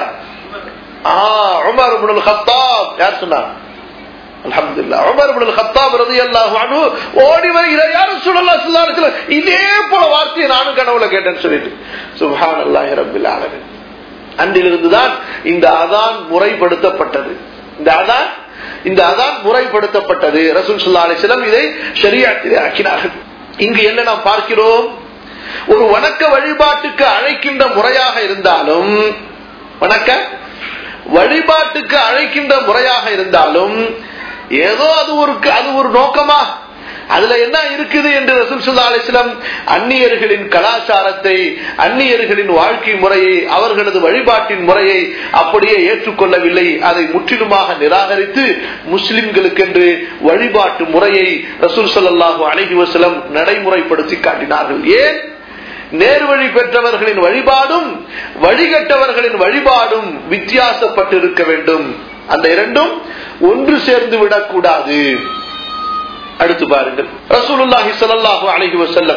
ஆ உமர் இப்னுல் கத்தாப் யார் சொன்னார் அல்ஹம்துலில்லாஹ் உமர் இப்னுல் கத்தாப் ரலியல்லாஹு அன்ஹு ஓடி வருகிறார் யா ரசூலுல்லாஹ் ஸல்லல்லாஹு அலைஹி வஸல்லம் இதே போல வார்த்தையை நானும் கனவுல கேட்டேன்னு சொல்லிட்டு சுப்ஹானல்லாஹி ரப்பில் ஆலமீன் அன்றிலிருந்து தான் இந்த அதான் முறைப்படுத்தப்பட்டது இந்த அதான் இந்த அதான் முறைப்படுத்தப்பட்டது ரசூல் ஸல்லல்லாஹு அலைஹி வஸல்லம் இதை ஷரீஅத்திலே ஆக்கினார்கள் இங்கு என்ன நாம் பார்க்கிறோம் ஒரு வணக்க வழிபாட்டுக்கு அழைக்கின்ற முறையாக இருந்தாலும் வணக்க வழிபாட்டுக்கு அழைக்கின்ற முறையாக இருந்தாலும் ஏதோ அது ஒரு அது ஒரு நோக்கமா அதுல என்ன இருக்குது என்று ரசூல் சுல்லா அலிஸ்லாம் அந்நியர்களின் கலாச்சாரத்தை அந்நியர்களின் வாழ்க்கை முறையை அவர்களது வழிபாட்டின் முறையை அப்படியே ஏற்றுக்கொள்ளவில்லை அதை முற்றிலுமாக நிராகரித்து முஸ்லிம்களுக்கென்று வழிபாட்டு முறையை ரசூல் சல்லாஹூ அலஹி வசலம் நடைமுறைப்படுத்தி காட்டினார்கள் ஏன் நேர்வழி பெற்றவர்களின் வழிபாடும் வழிகட்டவர்களின் வழிபாடும் வித்தியாசப்பட்டு இருக்க வேண்டும் அந்த இரண்டும் ஒன்று சேர்ந்து விடக்கூடாது அடுத்து பாருங்கள் ரசூலுல்லாஹி ஸல்லல்லாஹு அலைஹி வஸல்லம்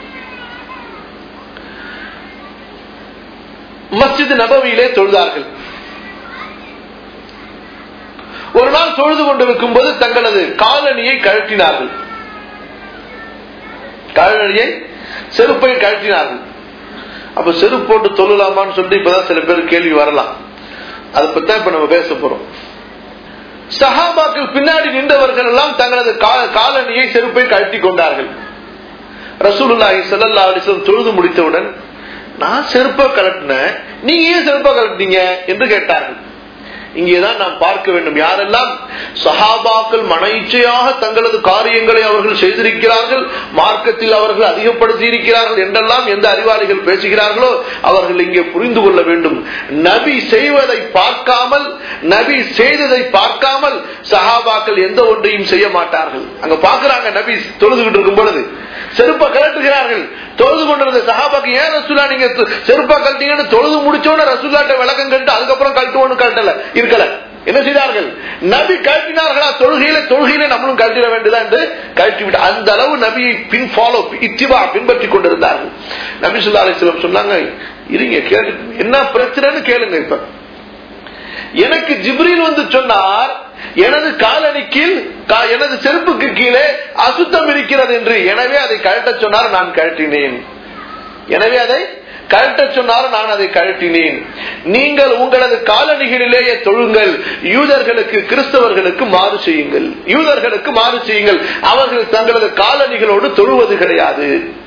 மஸ்ஜித் நபவியிலே தொழுதார்கள் ஒரு நாள் தொழுது கொண்டிருக்கும் போது தங்களது காலணியை கழட்டினார்கள் காலணியை செருப்பை கழட்டினார்கள் அப்ப செருப்பு போட்டு தொழலாமான்னு சொல்லிட்டு இப்பதான் சில பேர் கேள்வி வரலாம் அதை பத்தி இப்ப நம்ம பேச போறோம் சஹாபாக்கள் பின்னாடி நின்றவர்கள் எல்லாம் தங்களது காலணியை செருப்பை கழட்டி கொண்டார்கள் ரசூலுல்லாஹி ஸல்லல்லாஹு அலைஹி வஸல்லம் தொழுது முடித்தவுடன் நான் செருப்பை கழட்டினேன் நீங்க ஏன் செருப்பை கழட்டினீங்க என்று கேட்டார்கள் இங்கேதான் நாம் பார்க்க வேண்டும் யாரெல்லாம் சஹாபாக்கள் மன இச்சையாக தங்களது காரியங்களை அவர்கள் செய்திருக்கிறார்கள் மார்க்கத்தில் அவர்கள் அதிகப்படுத்தி இருக்கிறார்கள் என்றெல்லாம் எந்த அறிவாளிகள் பேசுகிறார்களோ அவர்கள் இங்கே புரிந்து கொள்ள வேண்டும் நபி செய்வதை பார்க்காமல் நபி செய்ததை பார்க்காமல் சஹாபாக்கள் எந்த ஒன்றையும் செய்ய மாட்டார்கள் அங்க பாக்குறாங்க நபி தொழுதுகிட்டு இருக்கும் பொழுது செருப்ப கலட்டுகிறார்கள் தொழுது கொண்டிருந்த சஹாபாக்கு ஏன் ரசூலா நீங்க செருப்பா கழட்டீங்கன்னு தொழுது முடிச்சோன்னு ரசூலாட்ட விளக்கம் கழட்டு அதுக்கப்புறம் கழட்டுவோன்னு கழட்டல இருக்கல என்ன செய்தார்கள் நபி கழட்டினார்களா தொழுகையில தொழுகையில நம்மளும் கழட்டிட வேண்டியதா என்று கழட்டி விட்டு அந்த அளவு நபியை பின் ஃபாலோ இத்திவா பின்பற்றி கொண்டிருந்தார்கள் நபி சொல்லா அலிஸ்லம் சொன்னாங்க இருங்க கேளு என்ன பிரச்சனைன்னு கேளுங்க இப்ப எனக்கு ஜிப்ரீல் வந்து சொன்னார் எனது காலணி கீழ் எனது செருப்புக்கு கீழே அசுத்தம் இருக்கிறது என்று எனவே அதை கழட்ட சொன்னார் நான் கழட்டினேன் எனவே அதை கழட்ட சொன்னார் நான் அதை கழட்டினேன் நீங்கள் உங்களது காலணிகளிலேயே தொழுங்கள் யூதர்களுக்கு கிறிஸ்தவர்களுக்கு மாறு செய்யுங்கள் யூதர்களுக்கு மாறு செய்யுங்கள் அவர்கள் தங்களது காலணிகளோடு தொழுவது கிடையாது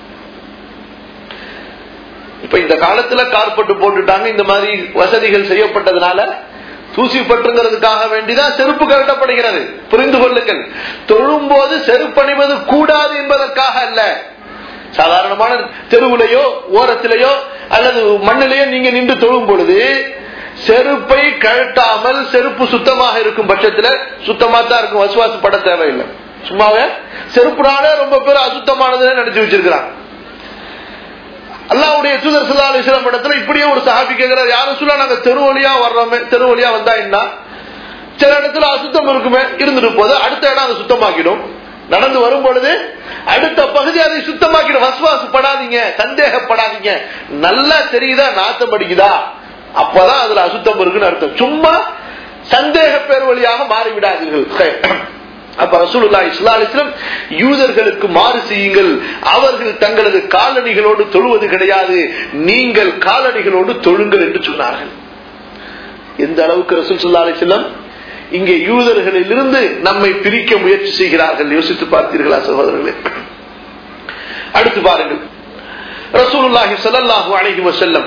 இப்ப இந்த காலத்துல கார்பட்டு போட்டுட்டாங்க இந்த மாதிரி வசதிகள் செய்யப்பட்டதுனால தூசி பற்றுங்கிறதுக்காக வேண்டிதான் செருப்பு கழட்டப்படுகிறது புரிந்து கொள்ளுங்கள் தொழும்போது செருப்பணிவது கூடாது என்பதற்காக அல்ல சாதாரணமான தெருவுலையோ ஓரத்திலேயோ அல்லது மண்ணிலேயோ நீங்க நின்று தொழும் பொழுது செருப்பை கழட்டாமல் செருப்பு சுத்தமாக இருக்கும் பட்சத்துல சுத்தமா தான் இருக்கும் வசுவாசு பட தேவையில்லை சும்மாவே செருப்புனாலே ரொம்ப பேர் அசுத்தமானதுன்னு நினைச்சு வச்சிருக்கிறாங்க அல்லாவுடைய தூதர் சுல்லா அலிஸ்லாம் இடத்துல இப்படியே ஒரு சஹாபி கேட்கிறார் யாரும் சொல்ல நாங்க தெரு வழியா வர்றோமே தெரு வழியா வந்தா என்ன சில இடத்துல அசுத்தம் இருக்குமே இருந்துட்டு போது அடுத்த இடம் அதை சுத்தமாக்கிடும் நடந்து வரும் பொழுது அடுத்த பகுதி அதை சுத்தமாக்கிட வசுவாசப்படாதீங்க சந்தேகப்படாதீங்க நல்லா தெரியுதா நாத்தம் அடிக்குதா அப்பதான் அதுல அசுத்தம் இருக்குன்னு அர்த்தம் சும்மா சந்தேக பேர் வழியாக மாறிவிடாதீர்கள் அப்ப ரசூலுல்லா இஸ்லாலிஸ்லம் யூதர்களுக்கு மாறு செய்யுங்கள் அவர்கள் தங்களது காலணிகளோடு தொழுவது கிடையாது நீங்கள் காலணிகளோடு தொழுங்கள் என்று சொன்னார்கள் எந்த அளவுக்கு ரசூல் சுல்லா அலிஸ்லம் இங்கே யூதர்களில் இருந்து நம்மை பிரிக்க முயற்சி செய்கிறார்கள் யோசித்து பார்த்தீர்களா சகோதரர்களே அடுத்து பாருங்கள் ரசூலுல்லாஹி ஸல்லல்லாஹு அலைஹி வஸல்லம்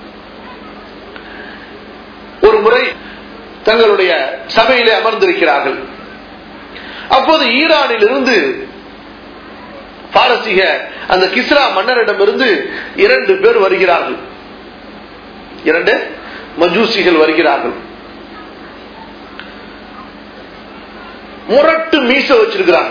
ஒரு முறை தங்களுடைய சபையிலே அமர்ந்திருக்கிறார்கள் அப்போது ஈரானில் இருந்து பாரசீக அந்த கிஸ்ரா மன்னரிடமிருந்து இரண்டு பேர் வருகிறார்கள் இரண்டு மஜூசிகள் வருகிறார்கள் முரட்டு மீச வச்சிருக்கிறாங்க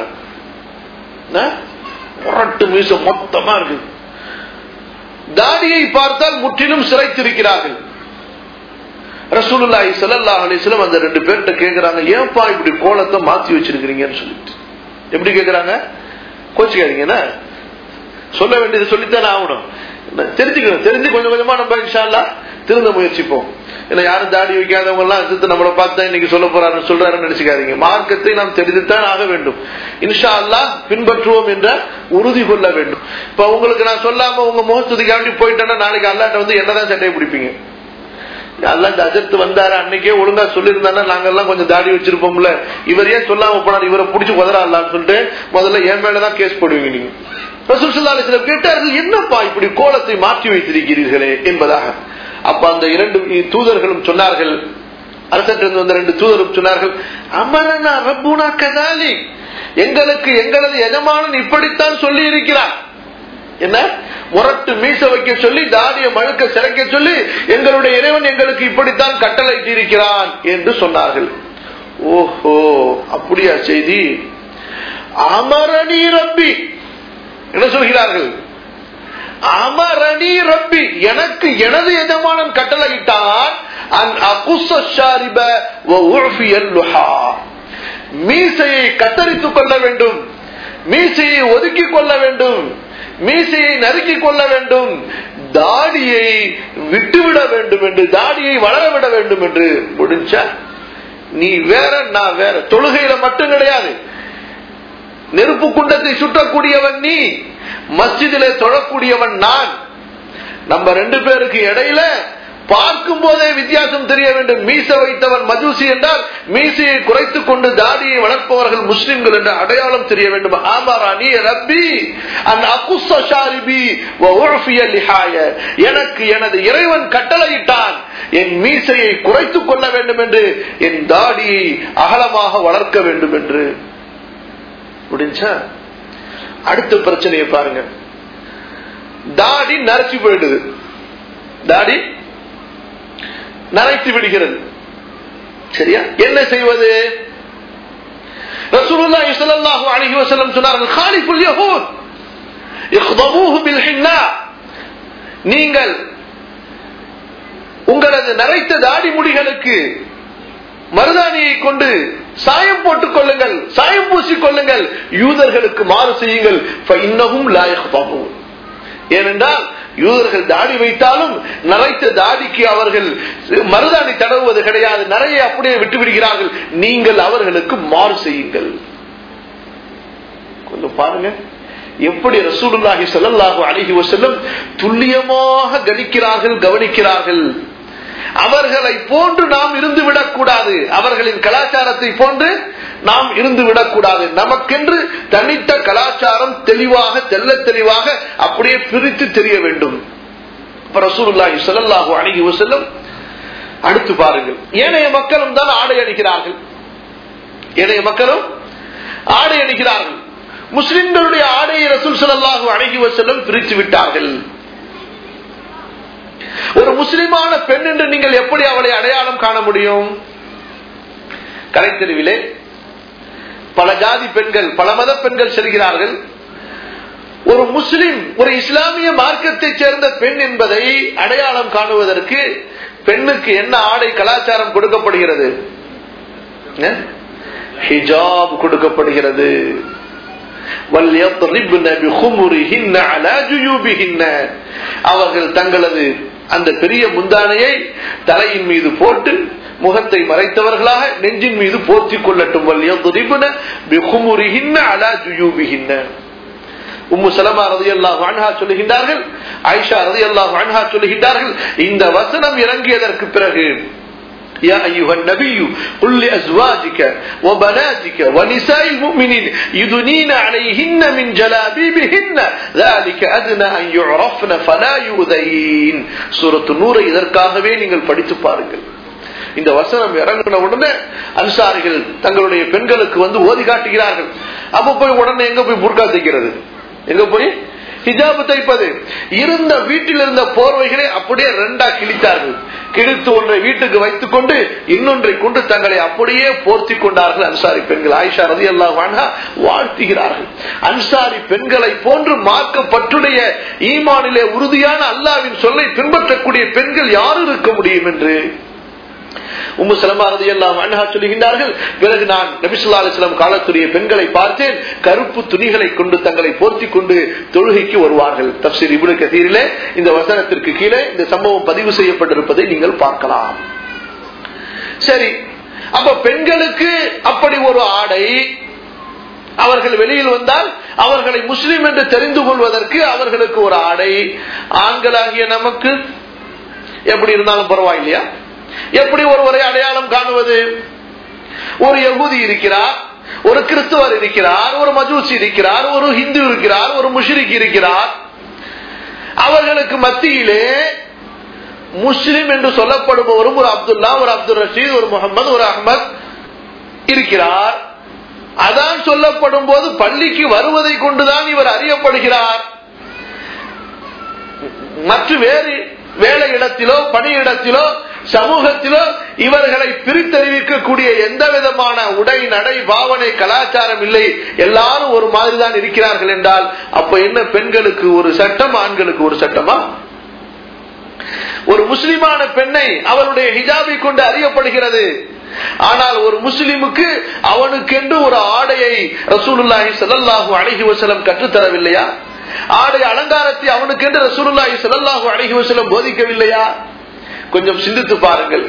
முரட்டு மீச மொத்தமா இருக்கு தாடியை பார்த்தால் முற்றிலும் சிறைத்திருக்கிறார்கள் ரசூலுல்லாஹி ஸல்லல்லாஹு அலைஹி வஸல்லம் அந்த ரெண்டு பேர்ட்ட கேக்குறாங்க ஏன்பா இப்படி கோலத்தை மாத்தி வச்சிருக்கீங்கன்னு சொல்லிட்டு எப்படி கேக்குறாங்க கோச்சிக்காதீங்கன்னா சொல்ல வேண்டியது சொல்லித்தானே ஆகணும் தெரிஞ்சுக்கணும் தெரிஞ்சு கொஞ்சம் கொஞ்சமா நம்ம இன்ஷால்லா திருந்த முயற்சிப்போம் இல்ல யாரும் தாடி வைக்காதவங்க எல்லாம் எடுத்து நம்மளை பார்த்தா இன்னைக்கு சொல்ல போறாரு சொல்றாருன்னு நினைச்சுக்காதீங்க மார்க்கத்தை நாம் தெரிந்துத்தான் ஆக வேண்டும் இன்ஷா அல்லா பின்பற்றுவோம் என்ற உறுதி கொள்ள வேண்டும் இப்ப உங்களுக்கு நான் சொல்லாம உங்க முகத்துக்காண்டி போயிட்டேன்னா நாளைக்கு அல்லாட்ட வந்து என்னதான் சட்டையை பிடிப்பீங்க அல்ல இந்த அஜர்த்து வந்தாரு அன்னைக்கே ஒழுங்கா சொல்லியிருந்தானா நாங்க எல்லாம் கொஞ்சம் தாடி வச்சிருப்போம்ல இவர் ஏன் சொல்லாம போனார் இவரை பிடிச்சி உதறான்னு சொல்லிட்டு முதல்ல என் மேலதான் கேஸ் போடுவீங்க நீங்க ரசூல் சிலர் கேட்டார்கள் என்னப்பா இப்படி கோலத்தை மாற்றி வைத்திருக்கிறீர்களே என்பதாக அப்ப அந்த இரண்டு தூதர்களும் சொன்னார்கள் அரசற்றிருந்து வந்த ரெண்டு தூதரும் சொன்னார்கள் அமரனா ரப்புனா கதாலி எங்களுக்கு எங்களது எஜமானன் இப்படித்தான் சொல்லி இருக்கிறார் என்ன முரட்டு மீச வைக்க சொல்லி தாடிய மழுக்க சிறைக்க சொல்லி எங்களுடைய இறைவன் எங்களுக்கு இப்படித்தான் கட்டளையிட்டு இருக்கிறான் என்று சொன்னார்கள் ஓஹோ அப்படியா செய்தி அமரணி ரப்பி என்ன சொல்கிறார்கள் அமரணி ரப்பி எனக்கு எனது எஜமானன் கட்டளையிட்டான் மீசையை கத்தரித்துக் கொள்ள வேண்டும் மீசையை ஒதுக்கிக் கொள்ள வேண்டும் மீசையை நறுக்கிக் கொள்ள வேண்டும் தாடியை விட்டுவிட வேண்டும் என்று தாடியை வளரவிட வேண்டும் என்று முடிஞ்சா நீ வேற நான் வேற தொழுகையில மட்டும் கிடையாது நெருப்பு குண்டத்தை சுட்டக்கூடியவன் நீ மஸ்ஜிதிலே தொழக்கூடியவன் நான் நம்ம ரெண்டு பேருக்கு இடையில பார்க்கும் போதே வித்தியாசம் தெரிய வேண்டும் மீச வைத்தவன் மஜூசி என்றால் மீசையை குறைத்துக் கொண்டு தாடியை வளர்ப்பவர்கள் முஸ்லிம்கள் என்ற அடையாளம் தெரிய வேண்டும் ஆமாரா நீ ரப்பி அந்த அகுசாரிபி எனக்கு எனது இறைவன் கட்டளையிட்டான் என் மீசையை குறைத்துக் கொள்ள வேண்டும் என்று என் தாடியை அகலமாக வளர்க்க வேண்டும் என்று முடிஞ்சா அடுத்த பிரச்சனையை பாருங்க தாடி நரைச்சு போயிடுது தாடி நரைத்து விடுகிறது சரியா என்ன செய்வது ரசூலுல்லாஹி ஸல்லல்லாஹு அலைஹி வஸல்லம் சொன்னார்கள் காலிஃபுல் யஹூத் இக்தபூஹு பில் ஹின்னா நீங்கள் உங்களது நரைத்த தாடி முடிகளுக்கு மருதாணியை கொண்டு சாயம் போட்டுக் கொள்ளுங்கள் சாயம் பூசிக் கொள்ளுங்கள் யூதர்களுக்கு மாறு செய்யுங்கள் இன்னமும் லாயகமாகும் ஏனென்றால் யூதர்கள் தாடி வைத்தாலும் நரைத்த தாடிக்கு அவர்கள் மருதாணி தடவுவது கிடையாது நிறைய அப்படியே விட்டு விடுகிறார்கள் நீங்கள் அவர்களுக்கு மாறு செய்யுங்கள் கொஞ்சம் பாருங்க எப்படி ரசூலுல்லாஹி ஸல்லல்லாஹு அலைஹி வஸல்லம் துல்லியமாக கணிக்கிறார்கள் கவனிக்கிறார்கள் அவர்களை போன்று நாம் இருந்து விடக்கூடாது அவர்களின் கலாச்சாரத்தை போன்று நாம் இருந்து விடக்கூடாது நமக்கென்று தனித்த கலாச்சாரம் தெளிவாக தெல்ல தெளிவாக அப்படியே பிரித்து தெரிய வேண்டும் ரசூலுல்லாஹி ஸல்லல்லாஹு அலைஹி வஸல்லம் அடுத்து பாருங்கள் ஏனைய மக்களும் தான் ஆடை அணிகிறார்கள் ஏனைய மக்களும் ஆடை அணிகிறார்கள் முஸ்லிம்களுடைய ஆடையை ரசூல் ஸல்லல்லாஹு அலைஹி வஸல்லம் பிரித்து விட்டார்கள் ஒரு முஸ்லிமான பெண் என்று நீங்கள் எப்படி அவளை அடையாளம் காண முடியும் கலைத்தெருவிலே பல ஜாதி பெண்கள் பல மத பெண்கள் செல்கிறார்கள் ஒரு முஸ்லிம் ஒரு இஸ்லாமிய மார்க்கத்தை சேர்ந்த பெண் என்பதை அடையாளம் காணுவதற்கு பெண்ணுக்கு என்ன ஆடை கலாச்சாரம் கொடுக்கப்படுகிறது ஹிஜாப் கொடுக்கப்படுகிறது وَلْيَضْرِبْنَ بِخُمُرِهِنَّ عَلَى جُيُوبِهِنَّ அவர்கள் தங்களது அந்த பெரிய முந்தானையை தலையின் மீது போட்டு முகத்தை மறைத்தவர்களாக நெஞ்சின் மீது போர்த்திக் கொள்ளட்டும் وَلْيَضْرِبْنَ بِخُمُرِهِنَّ عَلى جُيُوبِهِنَّ உம்மு சலமா ரதியல்லாஹு அன்ஹா சொல்லுகின்றார்கள் ஆயிஷா ரதியல்லாஹு அன்ஹா சொல்லுகின்றார்கள் இந்த வசனம் இறங்கியதற்கு பிறகு يا أيها النبي قل لأزواجك وبناتك ونساء المؤمنين يدنين عليهن من جلابيبهن ذلك أدنى أن يعرفن فلا يؤذين سورة النور இதற்காகவே நீங்கள் படித்து பாருங்கள் இந்த வசனம் இறங்கின உடனே அன்சாரிகள் தங்களுடைய பெண்களுக்கு வந்து ஓதி காட்டுகிறார்கள் அப்ப போய் உடனே எங்க போய் புர்கா தைக்கிறது எங்க போய் ஹிஜாபு தைப்பது இருந்த வீட்டில் இருந்த போர்வைகளை அப்படியே ரெண்டா கிழித்தார்கள் கிழித்து ஒன்றை வீட்டுக்கு வைத்துக் கொண்டு இன்னொன்றை கொண்டு தங்களை அப்படியே போர்த்தி கொண்டார்கள் அன்சாரி பெண்கள் ஆயிஷா ரதி அல்லா வாழ்த்துகிறார்கள் அன்சாரி பெண்களை போன்று மார்க்கப்பட்டுடைய ஈமானிலே உறுதியான அல்லாவின் சொல்லை பின்பற்றக்கூடிய பெண்கள் யார் இருக்க முடியும் என்று உம்மு சலமா ரதி எல்லாம் அண்ணா சொல்லுகின்றார்கள் பிறகு நான் நபிசுல்லா அலிஸ்லாம் காலத்துடைய பெண்களை பார்த்தேன் கருப்பு துணிகளை கொண்டு தங்களை போர்த்தி கொண்டு தொழுகைக்கு வருவார்கள் தப்சீர் இபுடு கதீரிலே இந்த வசனத்திற்கு கீழே இந்த சம்பவம் பதிவு செய்யப்பட்டிருப்பதை நீங்கள் பார்க்கலாம் சரி அப்ப பெண்களுக்கு அப்படி ஒரு ஆடை அவர்கள் வெளியில் வந்தால் அவர்களை முஸ்லிம் என்று தெரிந்து கொள்வதற்கு அவர்களுக்கு ஒரு ஆடை ஆண்களாகிய நமக்கு எப்படி இருந்தாலும் பரவாயில்லையா எப்படி ஒருவரை அடையாளம் காணுவது ஒரு யகுதி இருக்கிறார் ஒரு கிறிஸ்துவர் இருக்கிறார் ஒரு மஜூசி இருக்கிறார் ஒரு ஹிந்து இருக்கிறார் ஒரு முஷ்ரிக் இருக்கிறார் அவர்களுக்கு மத்தியிலே முஸ்லிம் என்று சொல்லப்படுபவரும் ஒரு அப்துல்லா ஒரு அப்துல் ரஷீத் ஒரு முகமது ஒரு அஹமத் இருக்கிறார் அதான் சொல்லப்படும் போது பள்ளிக்கு வருவதை கொண்டுதான் இவர் அறியப்படுகிறார் மற்ற வேறு வேலை இடத்திலோ பணியிடத்திலோ சமூகத்திலோ இவர்களை பிரித்தறிவிக்கக்கூடிய எந்த விதமான உடை நடை பாவனை கலாச்சாரம் இல்லை எல்லாரும் ஒரு மாதிரி தான் இருக்கிறார்கள் என்றால் அப்ப என்ன பெண்களுக்கு ஒரு சட்டம் ஆண்களுக்கு ஒரு சட்டமா ஒரு முஸ்லிமான பெண்ணை அவளுடைய ஹிஜாபை கொண்டு அறியப்படுகிறது ஆனால் ஒரு முஸ்லிமுக்கு அவனுக்கென்று ஒரு ஆடையை ரசூலுல்லாஹி ஸல்லல்லாஹு அலைஹி வஸல்லம் கற்றுத்தரவில்லையா ஆடை அலங்காரத்தை அவனுக்கென்று ரசூலுல்லாஹி ஸல்லல்லாஹு அலைஹி வஸல்லம் போதிக்கவில்லையா கொஞ்சம் சிந்தித்து பாருங்கள்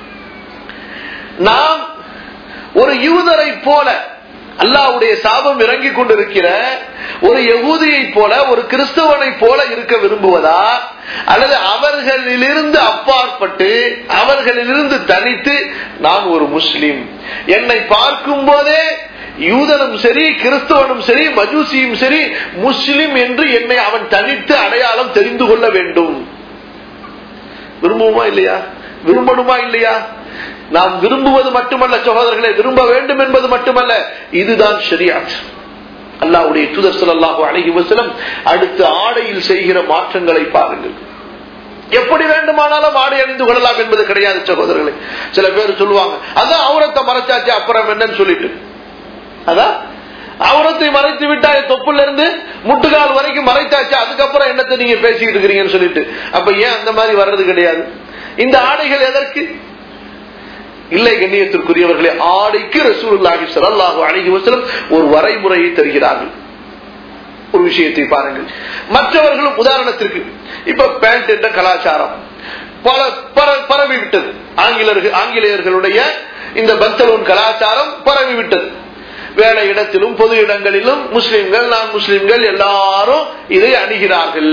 நாம் ஒரு யூதரை போல அல்லாவுடைய சாபம் இறங்கி கொண்டிருக்கிற ஒரு யகூதியை போல ஒரு கிறிஸ்தவனை போல இருக்க விரும்புவதா அல்லது அவர்களிலிருந்து அப்பாற்பட்டு அவர்களிலிருந்து தனித்து நான் ஒரு முஸ்லிம் என்னை பார்க்கும் போதே யூதனும் சரி கிறிஸ்தவனும் சரி மஜூசியும் சரி முஸ்லிம் என்று என்னை அவன் தனித்து அடையாளம் தெரிந்து கொள்ள வேண்டும் விரும்புவோமா இல்லையா விரும்பணுமா இல்லையா நாம் விரும்புவது மட்டுமல்ல சகோதரர்களை விரும்ப வேண்டும் என்பது மட்டுமல்ல இதுதான் ஷரியாத் அல்லாவுடைய தூதர் ஸல்லல்லாஹு அலைஹி வஸல்லம் அடுத்த ஆடையில் செய்கிற மாற்றங்களை பாருங்கள் எப்படி வேண்டுமானாலும் ஆடை அணிந்து கொள்ளலாம் என்பது கிடையாது சகோதரர்களே சில பேர் சொல்லுவாங்க அதான் அவுரத்தை மறைச்சாச்சு அப்புறம் என்னன்னு சொல்லிட்டு அதான் அவுரத்தை மறைத்து விட்டா தொப்புல இருந்து முட்டுக்கால் வரைக்கும் மறைத்தாச்சு அதுக்கப்புறம் என்னத்தை நீங்க பேசிக்கிட்டு இருக்கிறீங்கன்னு சொல்லிட்டு அப்ப ஏன் அந்த மாதிரி வர்றது கிடையாது இந்த ஆடைகள் எதற்கு இல்லை கண்ணியத்திற்குரியவர்களே ஆடைக்கு ரசூலுல்லாஹி ஸல்லல்லாஹு அலைஹி வஸல்லம் ஒரு வரைமுறையை தருகிறார்கள் ஒரு விஷயத்தை பாருங்கள் மற்றவர்களும் உதாரணத்திற்கு இப்ப பேண்ட் என்ற கலாச்சாரம் பல பர- பரவி விட்டது ஆங்கிலர்கள் ஆங்கிலேயர்களுடைய இந்த பக்தலூன் கலாச்சாரம் பரவி விட்டது வேலை இடத்திலும் பொது இடங்களிலும் முஸ்லிம்கள் நான் முஸ்லிம்கள் எல்லாரும் இதை அணிகிறார்கள்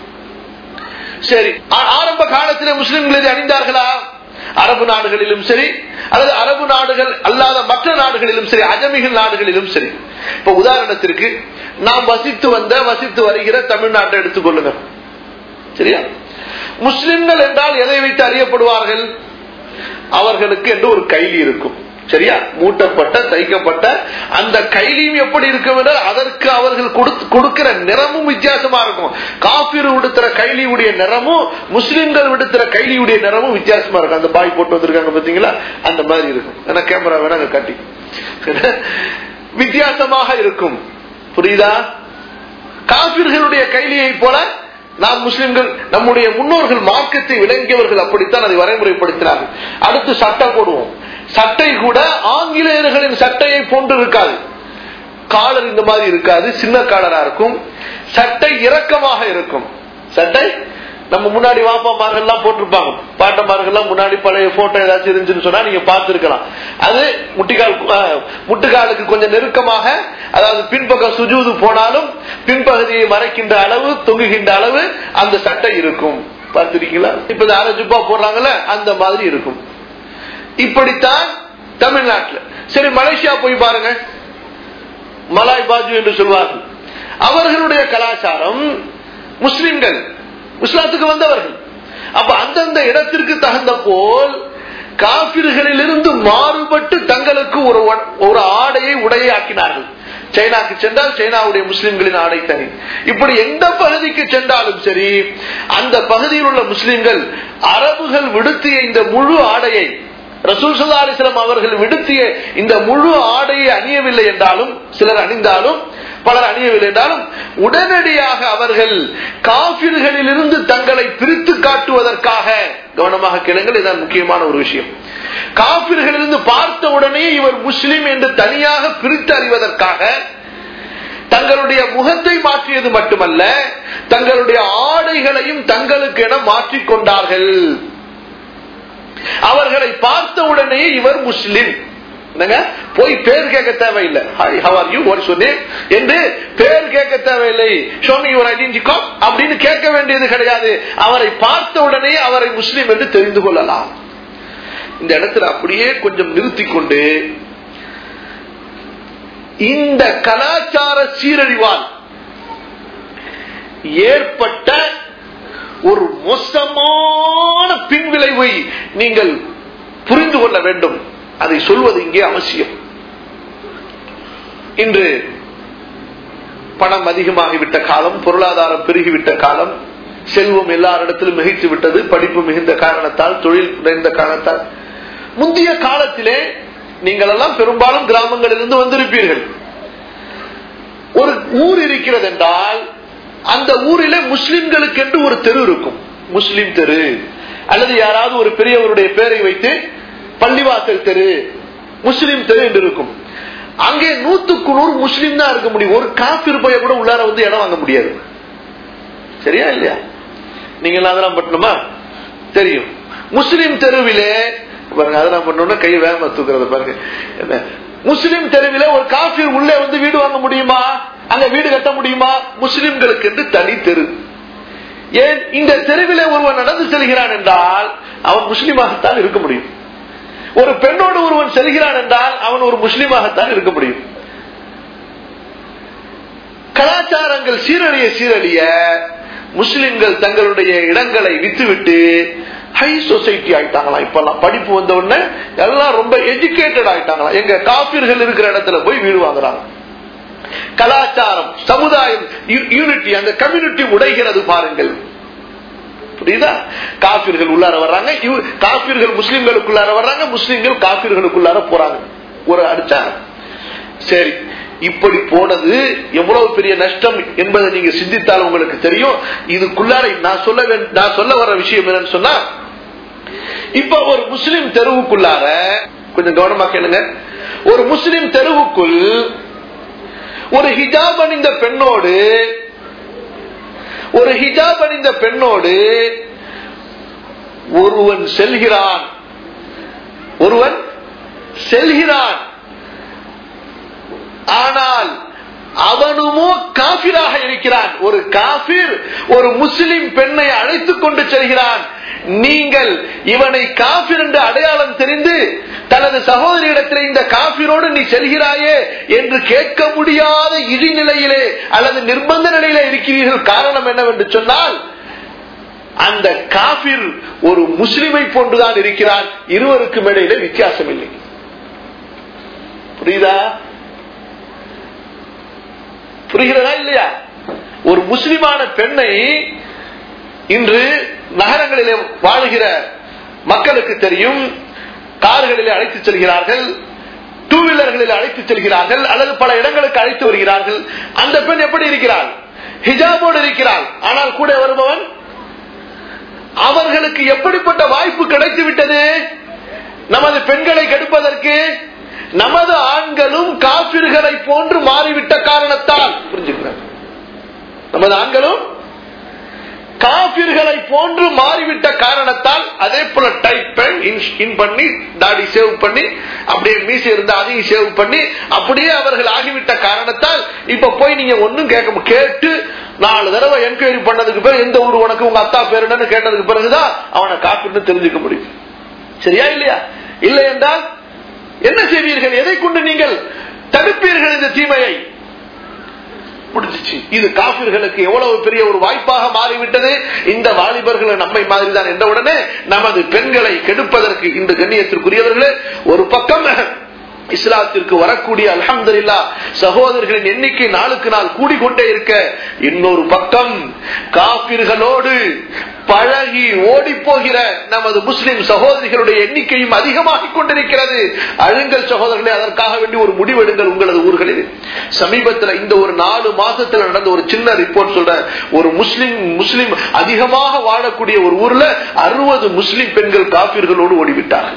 சரி ஆ- ஆரம்ப காலத்திலே முஸ்லிம்கள் இதை அணிந்தார்களா அரபு நாடுகளிலும் சரி அல்லது அரபு நாடுகள் அல்லாத மற்ற நாடுகளிலும் சரி அஜமிகள் நாடுகளிலும் சரி இப்ப உதாரணத்திற்கு நாம் வசித்து வந்த வசித்து வருகிற தமிழ்நாட்டை எடுத்துக்கொள்ளுங்க சரியா முஸ்லிம்கள் என்றால் எதை வைத்து அறியப்படுவார்கள் அவர்களுக்கு என்று ஒரு கைலி இருக்கும் சரியா மூட்டப்பட்ட தைக்கப்பட்ட அந்த கைலியும் எப்படி இருக்கும் என்றால் அதற்கு அவர்கள் கொடுத்து- கொடுக்கிற நிறமும் வித்தியாசமா இருக்கும் காபீர் உடுத்துற கைலியுடைய நிறமும் முஸ்லிம்கள் விடுத்துற கைலியுடைய நிறமும் வித்தியாசமா இருக்கும் அந்த பாய் போட்டு வந்திருக்காங்க பாத்தீங்களா அந்த மாதிரி இருக்கும் ஏன்னா கேமரா வேணா அங்க காட்டி வித்தியாசமாக இருக்கும் புரியுதா காபிர்களுடைய கைலியை போல நாம் முஸ்லிம்கள் நம்முடைய முன்னோர்கள் மார்க்கத்தை விளங்கியவர்கள் அப்படித்தான் அதை வரைமுறைப்படுத்தினார்கள் அடுத்து சட்டை போடுவோம் சட்டை கூட ஆங்கிலேயர்களின் சட்டையை போன்று இருக்காது காலர் இந்த மாதிரி இருக்காது சின்ன காலரா இருக்கும் சட்டை இறக்கமாக இருக்கும் சட்டை நம்ம முன்னாடி வாப்பாமார்கள் எல்லாம் போட்டிருப்பாங்க பாட்டமார்கள் எல்லாம் முன்னாடி பழைய போட்டோ ஏதாச்சும் இருந்துச்சுன்னு சொன்னா நீங்க பார்த்திருக்கலாம் அது முட்டிக்கால் அஹ், முட்டுக்காலுக்கு கொஞ்சம் நெருக்கமாக அதாவது பின்பக்கம் சுஜூது போனாலும் பின்பகுதியை மறைக்கின்ற அளவு தொங்குகின்ற அளவு அந்த சட்டை இருக்கும் பார்த்திருக்கீங்களா இப்ப இந்த அரை ஜுப்பா போடுறாங்கல்ல அந்த மாதிரி இருக்கும் இப்படித்தான் தமிழ்நாட்டில் சரி மலேசியா போய் பாருங்க மலாய் பாஜு என்று சொல்வார்கள் அவர்களுடைய கலாச்சாரம் முஸ்லிம்கள் இஸ்லாத்துக்கு வந்தவர்கள் அப்ப அந்தந்த இடத்திற்கு தகுந்த போல் காபிர்களிலிருந்து மாறுபட்டு தங்களுக்கு ஒரு வ- ஒரு ஆடையை உடையை ஆக்கினார்கள் சைனாக்கு சென்றால் சைனாவுடைய முஸ்லிம்களின் ஆடை தனி இப்படி எந்த பகுதிக்கு சென்றாலும் சரி அந்த பகுதியில் உள்ள முஸ்லிம்கள் அரபுகள் விடுத்திய இந்த முழு ஆடையை ரசூல் சல்லா அலிஸ்லாம் அவர்கள் விடுத்திய இந்த முழு ஆடையை அணியவில்லை என்றாலும் சிலர் அணிந்தாலும் பலர் அணியவில்லை என்றாலும் உடனடியாக அவர்கள் காபிர்களிலிருந்து தங்களை பிரித்து காட்டுவதற்காக கவனமாக கேளுங்கள் இதுதான் முக்கியமான ஒரு விஷயம் காபிர்களிலிருந்து பார்த்த உடனே இவர் முஸ்லிம் என்று தனியாக பிரித்து அறிவதற்காக தங்களுடைய முகத்தை மாற்றியது மட்டுமல்ல தங்களுடைய ஆடைகளையும் தங்களுக்கு என மாற்றிக்கொண்டார்கள் அவர்களை பார்த்த உடனே இவர் முஸ்லிம் என்னங்க போய் பேர் கேட்க தேவையில்லை hi how are you what சொன்னேன் என்று பேர் கேட்க தேவையில்லை ஷோமி யுவர் ஐடென்டி அப்படின்னு கேட்க வேண்டியது கிடையாது அவரை பார்த்த உடனே அவரை முஸ்லிம் என்று தெரிந்து கொள்ளலாம் இந்த இடத்துல அப்படியே கொஞ்சம் நிறுத்தி கொண்டு இந்த கலாச்சார சீரழிவால் ஏற்பட்ட ஒரு மோசமான பின்விளைவை நீங்கள் புரிந்து கொள்ள வேண்டும் அதை சொல்வது இங்கே அவசியம் இன்று பணம் அதிகமாகிவிட்ட காலம் பொருளாதாரம் பெருகிவிட்ட காலம் செல்வம் எல்லாரிடத்திலும் மிகைத்து விட்டது படிப்பு மிகுந்த காரணத்தால் தொழில் நிறைந்த காரணத்தால் முந்தைய காலத்திலே நீங்கள் எல்லாம் பெரும்பாலும் கிராமங்களிலிருந்து வந்திருப்பீர்கள் ஒரு ஊர் இருக்கிறது என்றால் அந்த ஊரிலே முஸ்லிம்களுக்கு என்று ஒரு தெரு இருக்கும் முஸ்லிம் தெரு அல்லது யாராவது ஒரு பெரியவருடைய பெயரை வைத்து பள்ளிவாசல் தெரு முஸ்லிம் தெரு என்று இருக்கும் அங்கே நூத்துக்கு நூறு முஸ்லீம் தான் இருக்க முடியும் ஒரு காஃபிர் பைய கூட உள்ளார வந்து இடம் வாங்க முடியாது சரியா இல்லையா நீங்க அதெல்லாம் பண்ணணுமா தெரியும் முஸ்லிம் தெருவிலே பாருங்க அதெல்லாம் பண்ணணும்னா கை வேகமா தூக்குறது பாருங்க என்ன முஸ்லிம் தெருவிலே ஒரு காஃபிர் உள்ளே வந்து வீடு வாங்க முடியுமா அங்க வீடு கட்ட முடியுமா முஸ்லிம்களுக்கு என்று தனி தெரு ஏன் இந்த தெருவிலே ஒருவன் நடந்து செல்கிறான் என்றால் அவன் முஸ்லீமாகத்தான் இருக்க முடியும் ஒரு பெண்ணோடு ஒருவன் செல்கிறான் என்றால் அவன் ஒரு முஸ்லீமாகத்தான் இருக்க முடியும் கலாச்சாரங்கள் சீரழிய சீரழிய முஸ்லிம்கள் தங்களுடைய இடங்களை வித்துவிட்டு ஹை சொசைட்டி ஆயிட்டாங்களாம் இப்பெல்லாம் படிப்பு வந்த உடனே எல்லாம் ரொம்ப எஜுகேட்டட் ஆயிட்டாங்களாம் எங்க காப்பீர்கள் இருக்கிற இடத்துல போய் வீடு வாங்குறாங்க கலாச்சாரம் சமுதாயம் யூனிட்டி அந்த கம்யூனிட்டி உடைகிறது பாருங்கள் புரியுதா காப்பீர்கள் உள்ளார வர்றாங்க காப்பீர்கள் முஸ்லிம்களுக்குள்ளார வர்றாங்க முஸ்லிம்கள் காப்பீர்களுக்குள்ளார போறாங்க ஒரு அடிச்சா சரி இப்படி போனது எவ்வளவு பெரிய நஷ்டம் என்பதை நீங்க சிந்தித்தால் உங்களுக்கு தெரியும் இதுக்குள்ளார நான் சொல்ல நான் சொல்ல வர விஷயம் என்னன்னு சொன்னா இப்ப ஒரு முஸ்லிம் தெருவுக்குள்ளார கொஞ்சம் கவனமா கேளுங்க ஒரு முஸ்லிம் தெருவுக்குள் ஒரு ஹிஜாப் அணிந்த பெண்ணோடு ஒரு ஹிஜாப் அணிந்த பெண்ணோடு ஒருவன் செல்கிறான் ஒருவன் செல்கிறான் ஆனால் அவனுமோ காபிராக இருக்கிறான் ஒரு காபிர் ஒரு முஸ்லிம் பெண்ணை அழைத்துக் கொண்டு செல்கிறான் நீங்கள் இவனை காபிர் என்று அடையாளம் தெரிந்து தனது சகோதரியிடத்தில் இந்த காபிரோடு நீ செல்கிறாயே என்று கேட்க முடியாத இழிநிலையிலே அல்லது நிர்பந்த நிலையிலே இருக்கிறீர்கள் காரணம் என்னவென்று சொன்னால் அந்த காபிர் ஒரு முஸ்லிமை போன்றுதான் இருக்கிறான் இருவருக்கும் இடையில வித்தியாசம் இல்லை புரியுதா புரிகிறதா இல்லையா ஒரு முஸ்லிமான பெண்ணை இன்று நகரங்களிலே வாழ்கிற மக்களுக்கு தெரியும் கார்களிலே அழைத்து செல்கிறார்கள் டூ வீலர்களில் அழைத்து செல்கிறார்கள் அல்லது பல இடங்களுக்கு அழைத்து வருகிறார்கள் அந்த பெண் எப்படி இருக்கிறாள் ஹிஜாபோடு இருக்கிறாள் ஆனால் கூட வருபவன் அவர்களுக்கு எப்படிப்பட்ட வாய்ப்பு கிடைத்து விட்டது நமது பெண்களை கெடுப்பதற்கு நமது ஆண்களும் காபிர்களை போன்று மாறிவிட்ட காரணத்தால் புரிஞ்சுக்கிறேன் நமது ஆண்களும் காபிர்களை போன்று மாறிவிட்ட காரணத்தால் அதே போல டைப் இன் பண்ணி தாடி சேவ் பண்ணி அப்படியே மீசை இருந்தா அதையும் சேவ் பண்ணி அப்படியே அவர்கள் ஆகிவிட்ட காரணத்தால் இப்ப போய் நீங்க ஒன்னும் கேட்க கேட்டு நாலு தடவை என்கொயரி பண்ணதுக்கு பிறகு எந்த ஊர் உனக்கு உங்க அத்தா பேர் என்னன்னு கேட்டதுக்கு பிறகுதான் அவனை காப்பிட்டு தெரிஞ்சுக்க முடியும் சரியா இல்லையா இல்லை என்றால் என்ன செய்வீர்கள் எதை கொண்டு நீங்கள் தடுப்பீர்கள் இந்த தீமையை முடிஞ்சிச்சு இது காபிர்களுக்கு எவ்வளவு பெரிய ஒரு வாய்ப்பாக மாறிவிட்டது இந்த வாலிபர்கள் நம்மை மாதிரி தான் என்ற உடனே நமது பெண்களை கெடுப்பதற்கு இந்த கண்ணியத்திற்குரியவர்களே ஒரு பக்கம் இஸ்லாத்திற்கு வரக்கூடிய அலமதுல்லா சகோதரர்களின் எண்ணிக்கை நாளுக்கு நாள் கூடிக்கொண்டே இருக்க இன்னொரு பக்கம் காபிர்களோடு பழகி ஓடி போகிற நமது முஸ்லிம் சகோதரிகளுடைய எண்ணிக்கையும் அதிகமாகிக் கொண்டிருக்கிறது அழுங்கள் சகோதரர்களே அதற்காக வேண்டி ஒரு முடிவெடுங்கள் உங்களது ஊர்களில் சமீபத்தில் இந்த ஒரு நாலு மாசத்துல நடந்த ஒரு சின்ன ரிப்போர்ட் சொல்ற ஒரு முஸ்லிம் முஸ்லிம் அதிகமாக வாழக்கூடிய ஒரு ஊர்ல அறுபது முஸ்லிம் பெண்கள் காபிர்களோடு ஓடிவிட்டார்கள்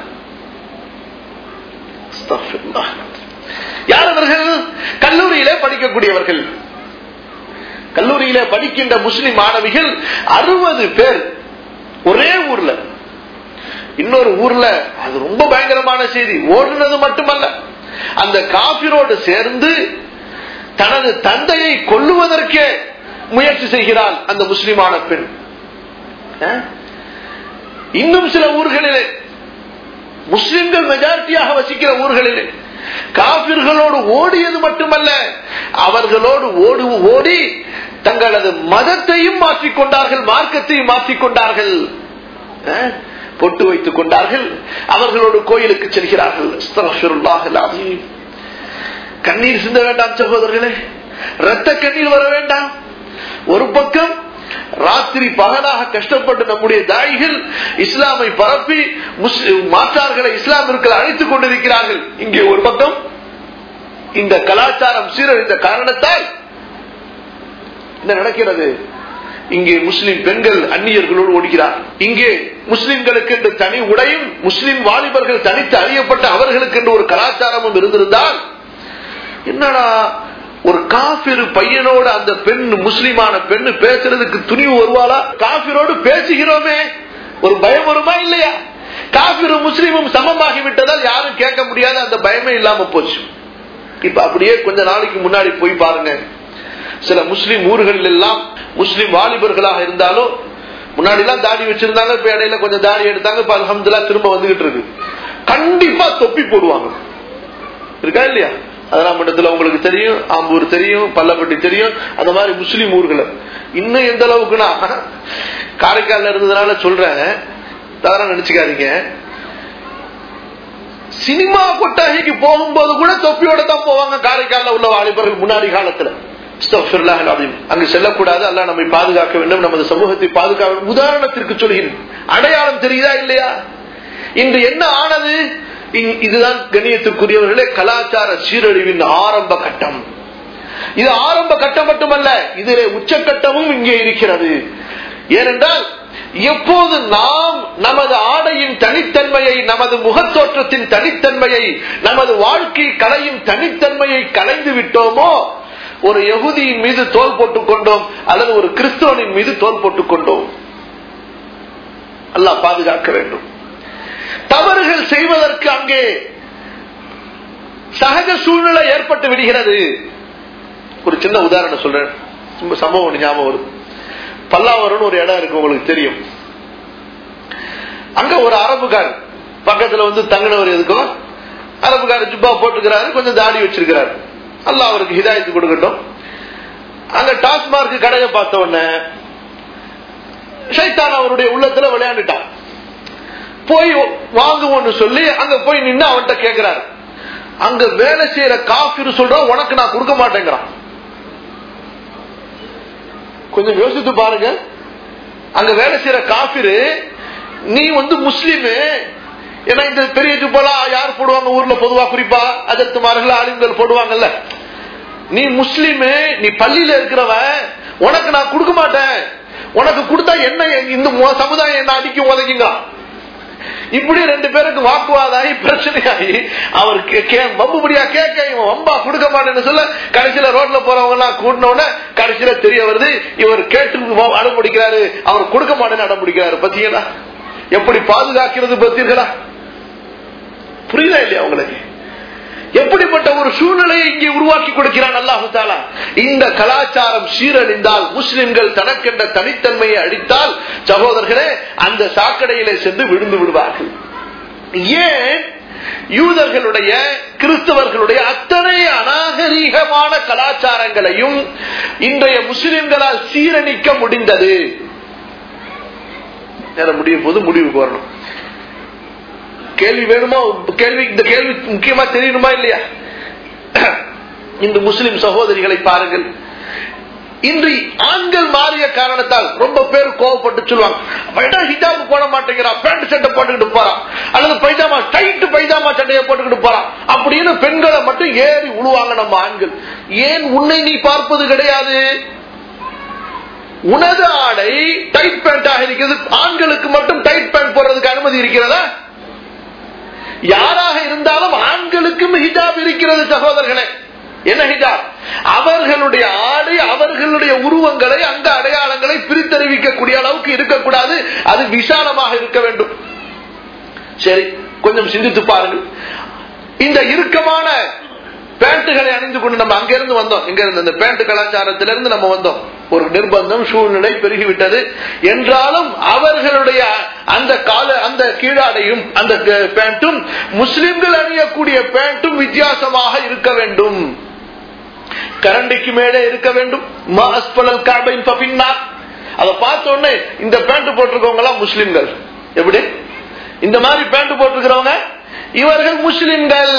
யார் அவர்கள் கல்லூரியிலே படிக்கக்கூடியவர்கள் கல்லூரியில படிக்கின்ற முஸ்லிம் மாணவிகள் அறுபது பேர் ஒரே ஊர்ல இன்னொரு ஊர்ல அது ரொம்ப பயங்கரமான செய்தி ஓடுனது மட்டுமல்ல அந்த காபிரோடு சேர்ந்து தனது தந்தையை கொல்லுவதற்கே முயற்சி செய்கிறாள் அந்த முஸ்லிமான பெண் இன்னும் சில ஊர்களிலே முஸ்லிம்கள் மெஜாரிட்டியாக வசிக்கிற ஊர்களிலே காபிர்களோடு ஓடியது மட்டுமல்ல அவர்களோடு ஓடு ஓடி தங்களது மதத்தையும் மாற்றிக்கொண்டார்கள் மார்க்கத்தையும் மாற்றிக்கொண்டார்கள் பொட்டு வைத்துக் கொண்டார்கள் அவர்களோடு கோயிலுக்கு செல்கிறார்கள் கண்ணீர் சிந்த வேண்டாம் சகோதரர்களே ரத்த கண்ணீர் வர வேண்டாம் ஒரு பக்கம் ராத்திரி பகலாக கஷ்டப்பட்டு நம்முடைய தாய்கள் இஸ்லாமை பரப்பி மாற்றார்களை இஸ்லாமிற்கு அழைத்துக் கொண்டிருக்கிறார்கள் இங்கே ஒரு பக்கம் இந்த கலாச்சாரம் சீரழிந்த காரணத்தால் என்ன நடக்கிறது இங்கே முஸ்லிம் பெண்கள் அந்நியர்களோடு ஓடுகிறார் இங்கே முஸ்லிம்களுக்கு என்று தனி உடையும் முஸ்லிம் வாலிபர்கள் தனித்து அறியப்பட்ட அவர்களுக்கு என்று ஒரு கலாச்சாரமும் இருந்திருந்தால் என்னடா ஒரு காபிரு பையனோடு அந்த பெண் முஸ்லிமான பெண்ணு பேசுறதுக்கு துணிவு வருவாளா காபிரோடு பேசுகிறோமே ஒரு பயம் வருமா இல்லையா காபிரு முஸ்லீமும் சமமாகி விட்டதால் யாரும் கேட்க முடியாத அந்த பயமே இல்லாம போச்சு இப்ப அப்படியே கொஞ்ச நாளைக்கு முன்னாடி போய் பாருங்க சில முஸ்லிம் ஊர்களில் எல்லாம் முஸ்லிம் வாலிபர்களாக இருந்தாலும் முன்னாடி எல்லாம் தாடி வச்சிருந்தாங்க இப்ப இடையில கொஞ்சம் தாடி எடுத்தாங்க இப்ப அலமதுல்லா திரும்ப வந்துகிட்டு இருக்கு கண்டிப்பா தொப்பி போடுவாங்க இருக்கா இல்லையா அதெல்லாம் இடத்துல உங்களுக்கு தெரியும் ஆம்பூர் தெரியும் பல்லப்பட்டி தெரியும் அந்த மாதிரி முஸ்லீம் ஊர்களை இன்னும் எந்த அளவுக்குன்னா காரைக்கால்ல இருந்ததுனால சொல்றேன் தவறா நினைச்சுக்காதீங்க சினிமா கொட்டாகைக்கு போகும்போது கூட தொப்பியோட தான் போவாங்க காரைக்கால்ல உள்ள வாலிபர்கள் முன்னாடி காலத்துல அங்கு செல்லக்கூடாது அல்ல நம்மை பாதுகாக்க வேண்டும் நமது சமூகத்தை பாதுகாக்க வேண்டும் உதாரணத்திற்கு சொல்கிறேன் அடையாளம் தெரியுதா இல்லையா இன்று என்ன ஆனது இதுதான் கண்ணியத்துக்குரியவர்களே கலாச்சார சீரழிவின் ஆரம்ப கட்டம் இது ஆரம்ப கட்டம் மட்டுமல்ல இதிலே உச்சக்கட்டமும் இங்கே இருக்கிறது ஏனென்றால் எப்போது நாம் நமது ஆடையின் தனித்தன்மையை நமது முகத்தோற்றத்தின் தனித்தன்மையை நமது வாழ்க்கை கலையின் தனித்தன்மையை கலைந்து விட்டோமோ ஒரு யகுதியின் மீது தோல் போட்டுக் கொண்டோம் அல்லது ஒரு கிறிஸ்தவனின் மீது தோல் போட்டுக் கொண்டோம் அல்லாஹ் பாதுகாக்க வேண்டும் தவறுகள் செய்வதற்கு அங்கே சகஜ சூழ்நிலை ஏற்பட்டு விடுகிறது ஒரு சின்ன உதாரணம் சொல்றேன் சம்பவம் ஒண்ணு ஞாபகம் வருது பல்லாவரம்னு ஒரு இடம் இருக்கு உங்களுக்கு தெரியும் அங்க ஒரு அரபுக்கார் பக்கத்துல வந்து தங்கினவர் எதுக்கும் அரபுக்கார ஜுப்பா போட்டுக்கிறாரு கொஞ்சம் தாடி வச்சிருக்கிறாரு அல்ல அவருக்கு ஹிதாயத்து கொடுக்கட்டும் அங்க டாஸ்மார்க் கடையை பார்த்த உடனே சைத்தான் அவருடைய உள்ளத்துல விளையாண்டுட்டான் போய் வாங்குவோம்னு சொல்லி அங்க போய் நின்று அவன்கிட்ட கேக்குறாரு அங்க வேலை செய்யற காஃபிர் சொல்ற உனக்கு நான் கொடுக்க மாட்டேங்கிறான் கொஞ்சம் யோசித்து பாருங்க அங்க வேலை செய்யற காபிரு நீ வந்து முஸ்லீமு ஏன்னா இந்த பெரிய ஜுப்பலா யார் போடுவாங்க ஊர்ல பொதுவா குறிப்பா அஜத்துமார்கள் ஆளுங்கள் போடுவாங்கல்ல நீ முஸ்லீமு நீ பள்ளியில இருக்கிறவன் உனக்கு நான் கொடுக்க மாட்டேன் உனக்கு கொடுத்தா என்ன இந்த சமுதாயம் என்ன அடிக்கும் உதவிங்க இப்படி ரெண்டு பேருக்கு வாக்குவாதாகி பிரச்சனையாகி அவர் வம்புபடியா கேட்க இவன் வம்பா கொடுக்க மாட்டேன்னு சொல்ல கடைசியில ரோட்ல போறவங்க எல்லாம் கூட்டினோட கடைசியில தெரிய வருது இவர் கேட்டு அடம்பிடிக்கிறாரு அவர் கொடுக்க மாட்டேன்னு அடம்பிடிக்கிறாரு பத்தீங்களா எப்படி பாதுகாக்கிறது பத்தீர்களா புரியல இல்லையா உங்களுக்கு எப்படிப்பட்ட ஒரு சூழ்நிலையை இங்கே உருவாக்கி கொடுக்கிறான் அல்லாஹு தாலா இந்த கலாச்சாரம் சீரழிந்தால் முஸ்லிம்கள் தனக்கென்ற தனித்தன்மையை அடித்தால் சகோதரர்களே அந்த சாக்கடையிலே சென்று விழுந்து விடுவார்கள் ஏன் யூதர்களுடைய கிறிஸ்தவர்களுடைய அத்தனை அநாகரீகமான கலாச்சாரங்களையும் இன்றைய முஸ்லிம்களால் சீரணிக்க முடிந்தது நேரம் முடியும் போது முடிவுக்கு வரணும் கேள்வி வேணுமா கேள்வி இந்த கேள்வி முக்கியமா தெரியணுமா இல்லையா இந்த முஸ்லிம் சகோதரிகளை பாருங்கள் இன்று ஆண்கள் மாறிய காரணத்தால் ரொம்ப பேர் கோவப்பட்டு சொல்லுவாங்க ஹிஜாப் போட மாட்டேங்கிறான் பேண்ட் சட்டை போட்டுக்கிட்டு போறான் அல்லது பைஜாமா டைட் பைஜாமா சட்டையை போட்டுக்கிட்டு போறான் அப்படின்னு பெண்களை மட்டும் ஏறி உழுவாங்க நம்ம ஆண்கள் ஏன் உன்னை நீ பார்ப்பது கிடையாது உனது ஆடை டைட் பேண்டாக இருக்கிறது ஆண்களுக்கு மட்டும் டைட் பேண்ட் போடுறதுக்கு அனுமதி இருக்கிறதா யாராக இருந்தாலும் ஆண்களுக்கும் ஹிஜாப் இருக்கிறது சகோதரர்களே என்ன ஹிஜாப் அவர்களுடைய ஆடை அவர்களுடைய உருவங்களை அந்த அடையாளங்களை பிரித்தறிவிக்கக்கூடிய அளவுக்கு இருக்கக்கூடாது அது விசாலமாக இருக்க வேண்டும் சரி கொஞ்சம் சிந்தித்து பாருங்கள் இந்த இறுக்கமான பேண்ட்டுகளை அணிந்து கொண்டு நம்ம அங்கிருந்து வந்தோம் இங்க இருந்து இந்த பேண்ட் கலாச்சாரத்திலிருந்து நம்ம வந்தோம் ஒரு நிர்பந்தம் சூழ்நிலை பெருகிவிட்டது என்றாலும் அவர்களுடைய அந்த கால அந்த கீழாடையும் அந்த பேண்ட்டும் முஸ்லிம்கள் அணியக்கூடிய பேண்ட்டும் வித்தியாசமாக இருக்க வேண்டும் கரண்டிக்கு மேலே இருக்க வேண்டும் அதை பார்த்த உடனே இந்த பேண்ட் போட்டிருக்கவங்க எல்லாம் முஸ்லிம்கள் எப்படி இந்த மாதிரி பேண்ட் போட்டிருக்கிறவங்க இவர்கள் முஸ்லிம்கள்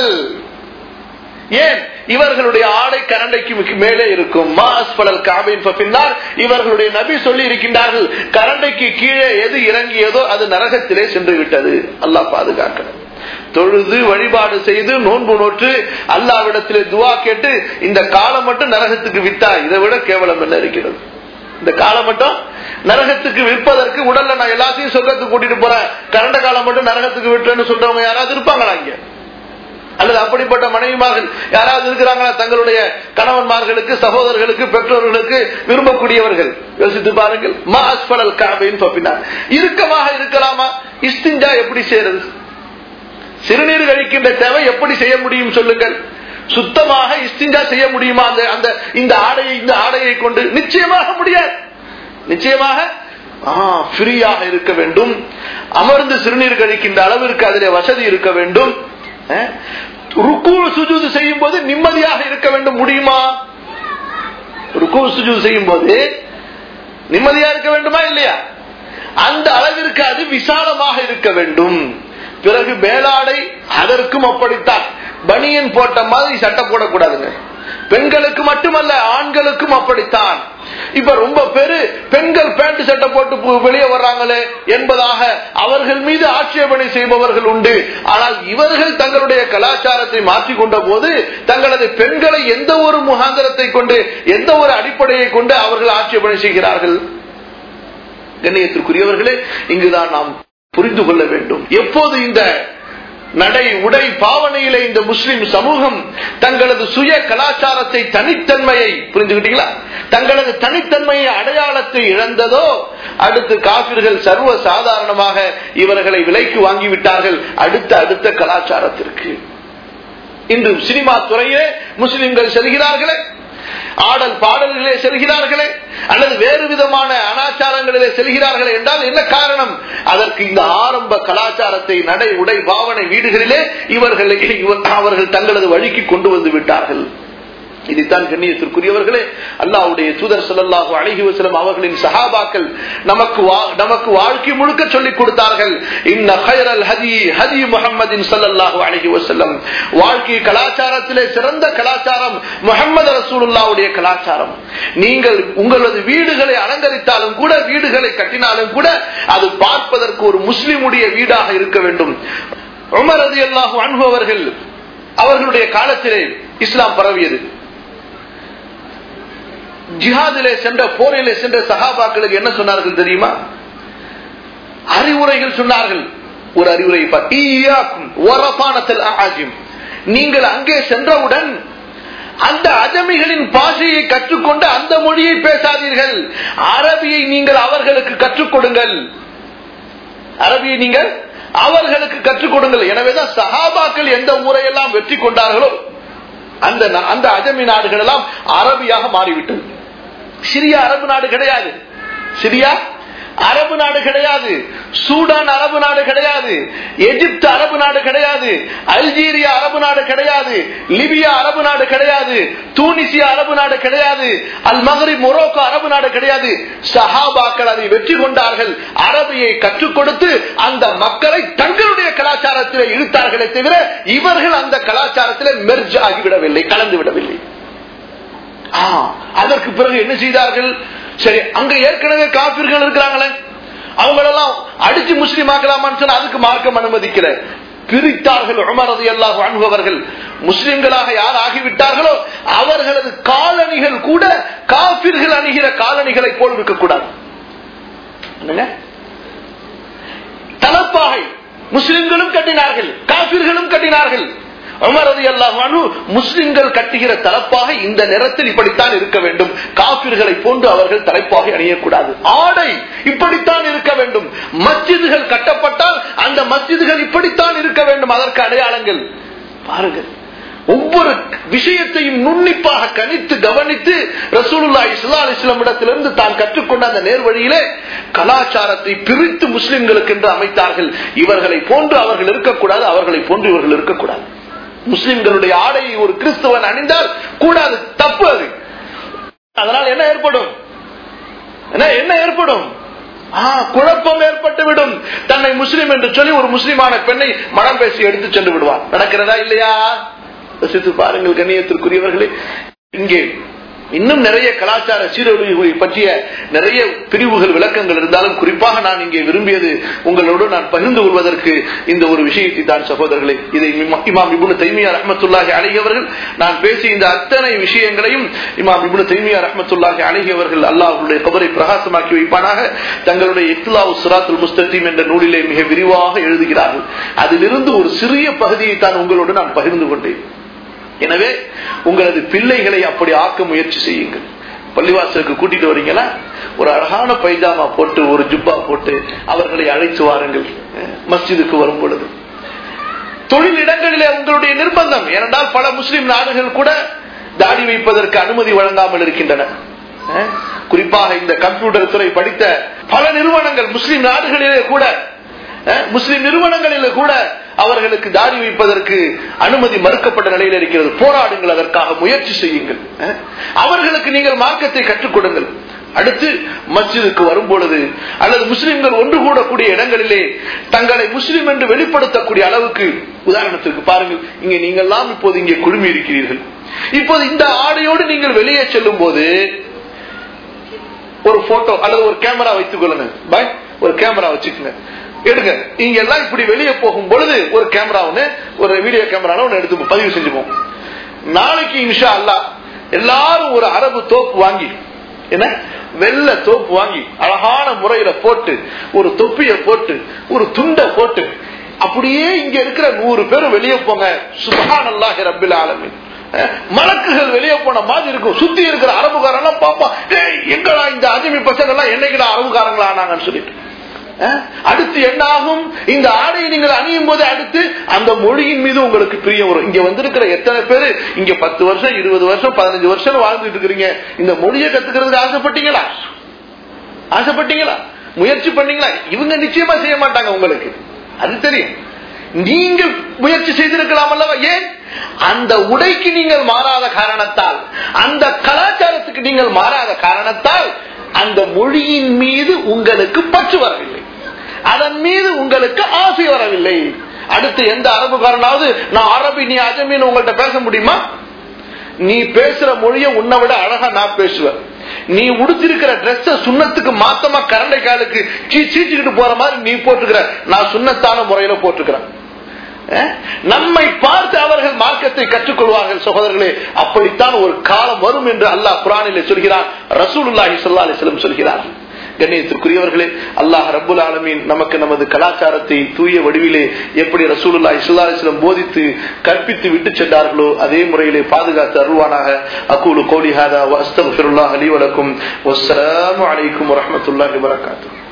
ஏன் இவர்களுடைய ஆடை கரண்டைக்கு மேலே இருக்கும் பின்னால் இவர்களுடைய நபி சொல்லி இருக்கின்றார்கள் கரண்டைக்கு கீழே எது இறங்கியதோ அது நரகத்திலே சென்று விட்டது அல்லாஹ் பாதுகாக்கணும் தொழுது வழிபாடு செய்து நோன்பு நோற்று அல்லாவிடத்திலே துவா கேட்டு இந்த காலம் மட்டும் நரகத்துக்கு வித்தா இதை விட கேவலம் என்ன இருக்கிறது இந்த காலம் மட்டும் நரகத்துக்கு விற்பதற்கு உடல்ல நான் எல்லாத்தையும் சொர்க்கத்துக்கு கூட்டிட்டு போறேன் கரண்ட காலம் மட்டும் நரகத்துக்கு விட்டுறேன்னு சொல்றவங்க யாராவது இருப்பாங்களா இங்க அல்லது அப்படிப்பட்ட மனைவிமார்கள் யாராவது இருக்கிறாங்களா தங்களுடைய கணவன்மார்களுக்கு சகோதரர்களுக்கு பெற்றோர்களுக்கு விரும்பக்கூடியவர்கள் யோசித்து பாருங்கள் மாஸ்படல் காபின் பப்பினார் இறுக்கமாக இருக்கலாமா இஸ்திஞ்சா எப்படி செய்யறது சிறுநீர் கழிக்கின்ற தேவை எப்படி செய்ய முடியும் சொல்லுங்கள் சுத்தமாக இஸ்திஞ்சா செய்ய முடியுமா அந்த அந்த இந்த ஆடையை இந்த ஆடையை கொண்டு நிச்சயமாக முடியாது நிச்சயமாக ஃப்ரீயாக இருக்க வேண்டும் அமர்ந்து சிறுநீர் கழிக்கின்ற அளவிற்கு அதிலே வசதி இருக்க வேண்டும் ருக்கூ சுஜூது செய்யும் போது நிம்மதியாக இருக்க வேண்டும் முடியுமா ருக்கு சுஜூது செய்யும் போது நிம்மதியா இருக்க வேண்டுமா இல்லையா அந்த அளவிற்கு அது விசாலமாக இருக்க வேண்டும் பிறகு மேலாடை அதற்கும் அப்படித்தான் பனியன் போட்ட மாதிரி சட்டை போடக்கூடாதுங்க பெண்களுக்கு மட்டுமல்ல ஆண்களுக்கும் அப்படித்தான் இப்ப ரொம்ப பேரு பெண்கள் பேண்ட் சட்டை போட்டு வெளியே வர்றாங்களே என்பதாக அவர்கள் மீது ஆட்சேபனை செய்பவர்கள் உண்டு ஆனால் இவர்கள் தங்களுடைய கலாச்சாரத்தை மாற்றிக் கொண்ட போது தங்களது பெண்களை எந்த ஒரு முகாந்திரத்தை கொண்டு எந்த ஒரு அடிப்படையை கொண்டு அவர்கள் ஆட்சேபனை செய்கிறார்கள் கண்ணியத்திற்குரியவர்களே இங்குதான் நாம் புரிந்து கொள்ள வேண்டும் எப்போது இந்த நடை உடை பாவனையில இந்த முஸ்லிம் சமூகம் தங்களது சுய கலாச்சாரத்தை தனித்தன்மையை புரிஞ்சுக்கிட்டீங்களா தங்களது தனித்தன்மையை அடையாளத்தை இழந்ததோ அடுத்து காபிர்கள் சர்வ சாதாரணமாக இவர்களை விலைக்கு வாங்கிவிட்டார்கள் அடுத்த அடுத்த கலாச்சாரத்திற்கு இன்று சினிமா துறையே முஸ்லிம்கள் செல்கிறார்களே ஆடல் பாடல்களே செல்கிறார்களே அல்லது வேறு விதமான அனாச்சாரங்களிலே செல்கிறார்களே என்றால் என்ன காரணம் அதற்கு இந்த ஆரம்ப கலாச்சாரத்தை நடை உடை பாவனை வீடுகளிலே இவர்களை அவர்கள் தங்களது வழிக்கு கொண்டு வந்து விட்டார்கள் இதைத்தான் கண்ணியத்திற்குரியவர்களே அல்லாவுடைய தூதர் சல்லாஹு அழகி வசலம் அவர்களின் சஹாபாக்கள் நமக்கு நமக்கு வாழ்க்கை முழுக்க சொல்லிக் கொடுத்தார்கள் இன்ன ஹைரல் ஹதி ஹதி முகமதின் சல்லல்லாஹு அழகி வசல்லம் வாழ்க்கை கலாச்சாரத்திலே சிறந்த கலாச்சாரம் முகமது ரசூலுல்லாவுடைய கலாச்சாரம் நீங்கள் உங்களது வீடுகளை அலங்கரித்தாலும் கூட வீடுகளை கட்டினாலும் கூட அது பார்ப்பதற்கு ஒரு முஸ்லிமுடைய வீடாக இருக்க வேண்டும் உமர் ரதி அல்லாஹு அனுபவர்கள் அவர்களுடைய காலத்திலே இஸ்லாம் பரவியது ஜிஹாதிலே சென்ற போரிலே சென்ற சகாபாக்களுக்கு என்ன சொன்னார்கள் தெரியுமா அறிவுரைகள் சொன்னார்கள் ஒரு அறிவுரை நீங்கள் அங்கே சென்றவுடன் அந்த அஜமிகளின் பாஷையை கற்றுக்கொண்டு அந்த மொழியை பேசாதீர்கள் அரபியை நீங்கள் அவர்களுக்கு கற்றுக் கொடுங்கள் அரபியை நீங்கள் அவர்களுக்கு கற்றுக் கொடுங்கள் எனவேதான் சஹாபாக்கள் எந்த ஊரையெல்லாம் வெற்றி கொண்டார்களோ அந்த அந்த அஜமி நாடுகள் எல்லாம் அரபியாக மாறிவிட்டது சிரியா அரபு நாடு கிடையாது சிரியா அரபு நாடு கிடையாது சூடான் அரபு நாடு கிடையாது எகிப்து அரபு நாடு கிடையாது அல்ஜீரியா அரபு நாடு கிடையாது லிபியா அரபு நாடு கிடையாது தூனிசியா அரபு நாடு கிடையாது அல் மகரி மொரோக்கோ அரபு நாடு கிடையாது சஹாபாக்கள் அதை வெற்றி கொண்டார்கள் அரபியை கற்றுக் கொடுத்து அந்த மக்களை தங்களுடைய கலாச்சாரத்தில் இழுத்தார்களே தவிர இவர்கள் அந்த கலாச்சாரத்தில் மெர்ஜ் ஆகிவிடவில்லை கலந்து விடவில்லை அதற்கு பிறகு என்ன செய்தார்கள் சரி அங்க ஏற்கனவே காப்பீர்கள் இருக்கிறாங்களே அவங்களெல்லாம் அடிச்சு முஸ்லீம் ஆக்கலாமான்னு சொன்னா அதுக்கு மார்க்கம் அனுமதிக்கல பிரித்தார்கள் உமரது எல்லா அணுபவர்கள் முஸ்லிம்களாக யார் ஆகிவிட்டார்களோ அவர்களது காலணிகள் கூட காபிர்கள் அணுகிற காலணிகளை போல் இருக்கக்கூடாது தலப்பாகை முஸ்லிம்களும் கட்டினார்கள் காபிர்களும் கட்டினார்கள் அமரது அல்லாஹானு முஸ்லிம்கள் கட்டுகிற தலப்பாக இந்த நிறத்தில் இப்படித்தான் இருக்க வேண்டும் காபிர்களை போன்று அவர்கள் தலைப்பாக அணியக்கூடாது ஆடை இப்படித்தான் இருக்க வேண்டும் மஸ்ஜிதுகள் கட்டப்பட்டால் அந்த மஸ்ஜிதுகள் இப்படித்தான் இருக்க வேண்டும் அதற்கு அடையாளங்கள் பாருங்கள் ஒவ்வொரு விஷயத்தையும் நுண்ணிப்பாக கணித்து கவனித்து ரசூலுல்லா இஸ்லா அலிஸ்லாம் இடத்திலிருந்து தான் கற்றுக்கொண்ட அந்த நேர்வழியிலே கலாச்சாரத்தை பிரித்து முஸ்லிம்களுக்கு என்று அமைத்தார்கள் இவர்களை போன்று அவர்கள் இருக்கக்கூடாது அவர்களை போன்று இவர்கள் இருக்கக்கூடாது முஸ்லிம்களுடைய ஆடையை ஒரு கிறிஸ்தவன் அணிந்தால் கூடாது தப்பு அது அதனால் என்ன ஏற்படும் என்ன ஏற்படும் குழப்பம் ஏற்பட்டுவிடும் தன்னை முஸ்லிம் என்று சொல்லி ஒரு முஸ்லிமான பெண்ணை மனம் பேசி எடுத்து சென்று விடுவார் நடக்கிறதா இல்லையா ரசித்து பாருங்கள் கண்ணியத்திற்குரியவர்களே இங்கே இன்னும் நிறைய கலாச்சார சீரழிவுகளை பற்றிய நிறைய பிரிவுகள் விளக்கங்கள் இருந்தாலும் குறிப்பாக நான் இங்கே விரும்பியது உங்களோடு நான் பகிர்ந்து கொள்வதற்கு இந்த ஒரு விஷயத்தை தான் சகோதரர்களே இதை இமாம் இபுனு தைமியா ரஹமத்துல்லாஹி அழகியவர்கள் நான் பேசிய இந்த அத்தனை விஷயங்களையும் இமாம் இபுனு தைமியா ரஹமத்துல்லாஹி அழகியவர்கள் அல்லாஹுடைய கபரை பிரகாசமாக்கி வைப்பானாக தங்களுடைய இத்லாவு சுராத்துல் முஸ்தீம் என்ற நூலிலே மிக விரிவாக எழுதுகிறார்கள் அதிலிருந்து ஒரு சிறிய பகுதியை தான் உங்களோடு நான் பகிர்ந்து கொண்டேன் எனவே உங்களது பிள்ளைகளை அப்படி ஆக்க முயற்சி செய்யுங்கள் பள்ளிவாசலுக்கு கூட்டிட்டு வரீங்களா ஒரு அழகான பைஜாமா போட்டு ஒரு ஜுப்பா போட்டு அவர்களை அழைத்து வாருங்கள் மஸ்ஜிதுக்கு வரும் பொழுது தொழில் இடங்களிலே உங்களுடைய நிர்பந்தம் ஏனென்றால் பல முஸ்லிம் நாடுகள் கூட தாடி வைப்பதற்கு அனுமதி வழங்காமல் இருக்கின்றன குறிப்பாக இந்த கம்ப்யூட்டர் துறை படித்த பல நிறுவனங்கள் முஸ்லிம் நாடுகளிலே கூட முஸ்லிம் நிறுவனங்களில் கூட அவர்களுக்கு தாடி வைப்பதற்கு அனுமதி மறுக்கப்பட்ட நிலையில் இருக்கிறது போராடுங்கள் அதற்காக முயற்சி செய்யுங்கள் அவர்களுக்கு நீங்கள் மார்க்கத்தை கற்றுக் கொடுங்கள் அடுத்து மஸ்ஜிதுக்கு வரும் பொழுது அல்லது முஸ்லிம்கள் ஒன்று கூடக்கூடிய இடங்களிலே தங்களை முஸ்லிம் என்று வெளிப்படுத்தக்கூடிய அளவுக்கு உதாரணத்திற்கு பாருங்கள் இங்கே நீங்கள்லாம் இப்போது இங்கே குழுமி இருக்கிறீர்கள் இப்போது இந்த ஆடையோடு நீங்கள் வெளியே செல்லும் போது ஒரு போட்டோ அல்லது ஒரு கேமரா வைத்துக் கொள்ளுங்க பாய் ஒரு கேமரா வச்சுக்கோங்க எடுங்க இங்க எல்லாம் இப்படி வெளியே போகும் பொழுது ஒரு கேமரா ஒண்ணு ஒரு வீடியோ கேமரா ஒண்ணு எடுத்து பதிவு செஞ்சுப்போம் நாளைக்கு இன்ஷா அல்லா எல்லாரும் ஒரு அரபு தோப்பு வாங்கி என்ன வெள்ள தோப்பு வாங்கி அழகான முறையில போட்டு ஒரு தொப்பிய போட்டு ஒரு துண்டை போட்டு அப்படியே இங்க இருக்கிற நூறு பேரும் வெளியே போங்க சுபான் அல்லாஹி ரபில் ஆலமின் மலக்குகள் வெளியே போன மாதிரி இருக்கும் சுத்தி இருக்கிற அரபுக்காரன் பாப்பா எங்கடா இந்த அஜமி பசங்க எல்லாம் என்னைக்குடா அரபுக்காரங்களா ஆனாங்கன்னு சொல்லிட்டு அடுத்து என்ன ஆகும் இந்த ஆடையை நீங்கள் அணியும் போது அடுத்து அந்த மொழியின் மீது உங்களுக்கு பிரியம் வரும் இங்க வந்திருக்கிற எத்தனை பேரு இங்க பத்து வருஷம் இருபது வருஷம் பதினஞ்சு வருஷம் வாழ்ந்துட்டு இருக்கிறீங்க இந்த மொழியை கத்துக்கிறதுக்கு ஆசைப்பட்டீங்களா ஆசைப்பட்டீங்களா முயற்சி பண்ணீங்களா இவங்க நிச்சயமா செய்ய மாட்டாங்க உங்களுக்கு அது தெரியும் நீங்கள் முயற்சி செய்திருக்கலாம் அல்லவா ஏன் அந்த உடைக்கு நீங்கள் மாறாத காரணத்தால் அந்த கலாச்சாரத்துக்கு நீங்கள் மாறாத காரணத்தால் அந்த மொழியின் மீது உங்களுக்கு பற்று வரவில்லை அதன் மீது உங்களுக்கு ஆசை வரவில்லை அடுத்து எந்த அரபுக்காரனாவது நான் அரபி நீ அஜமின்னு உங்கள்கிட்ட பேச முடியுமா நீ பேசுற மொழிய உன்னை விட அழகா நான் பேசுவேன் நீ உடுத்திருக்கிற ட்ரெஸ் சுண்ணத்துக்கு மாத்தமா கரண்டை காலுக்கு சீச்சிக்கிட்டு போற மாதிரி நீ போட்டுக்கிற நான் சுண்ணத்தான முறையில போட்டுக்கிறேன் நம்மை பார்த்து அவர்கள் மார்க்கத்தை கற்றுக்கொள்வார்கள் சகோதரர்களே அப்படித்தான் ஒரு காலம் வரும் என்று அல்லாஹ் குரானிலே சொல்கிறார் ரசூலுல்லாஹி சொல்லா அலிஸ்லம் சொல்கிறார் கண்ணியத்திற்குரியவர்களே அல்லாஹ் ரப்புல் ஆலமீன் நமக்கு நமது கலாச்சாரத்தை தூய வடிவிலே எப்படி ரசூலுல்லா இஸ்லா அலிஸ்லம் போதித்து கற்பித்து விட்டு சென்றார்களோ அதே முறையிலே பாதுகாத்து அருள்வானாக அகூலு கோலி ஹாதா வஸ்தகுல்லாஹ் அலி வலக்கும் வஸ்ஸலாமு அலைக்கும் வரஹ்மத்துல்லாஹி வபரகாத்துஹு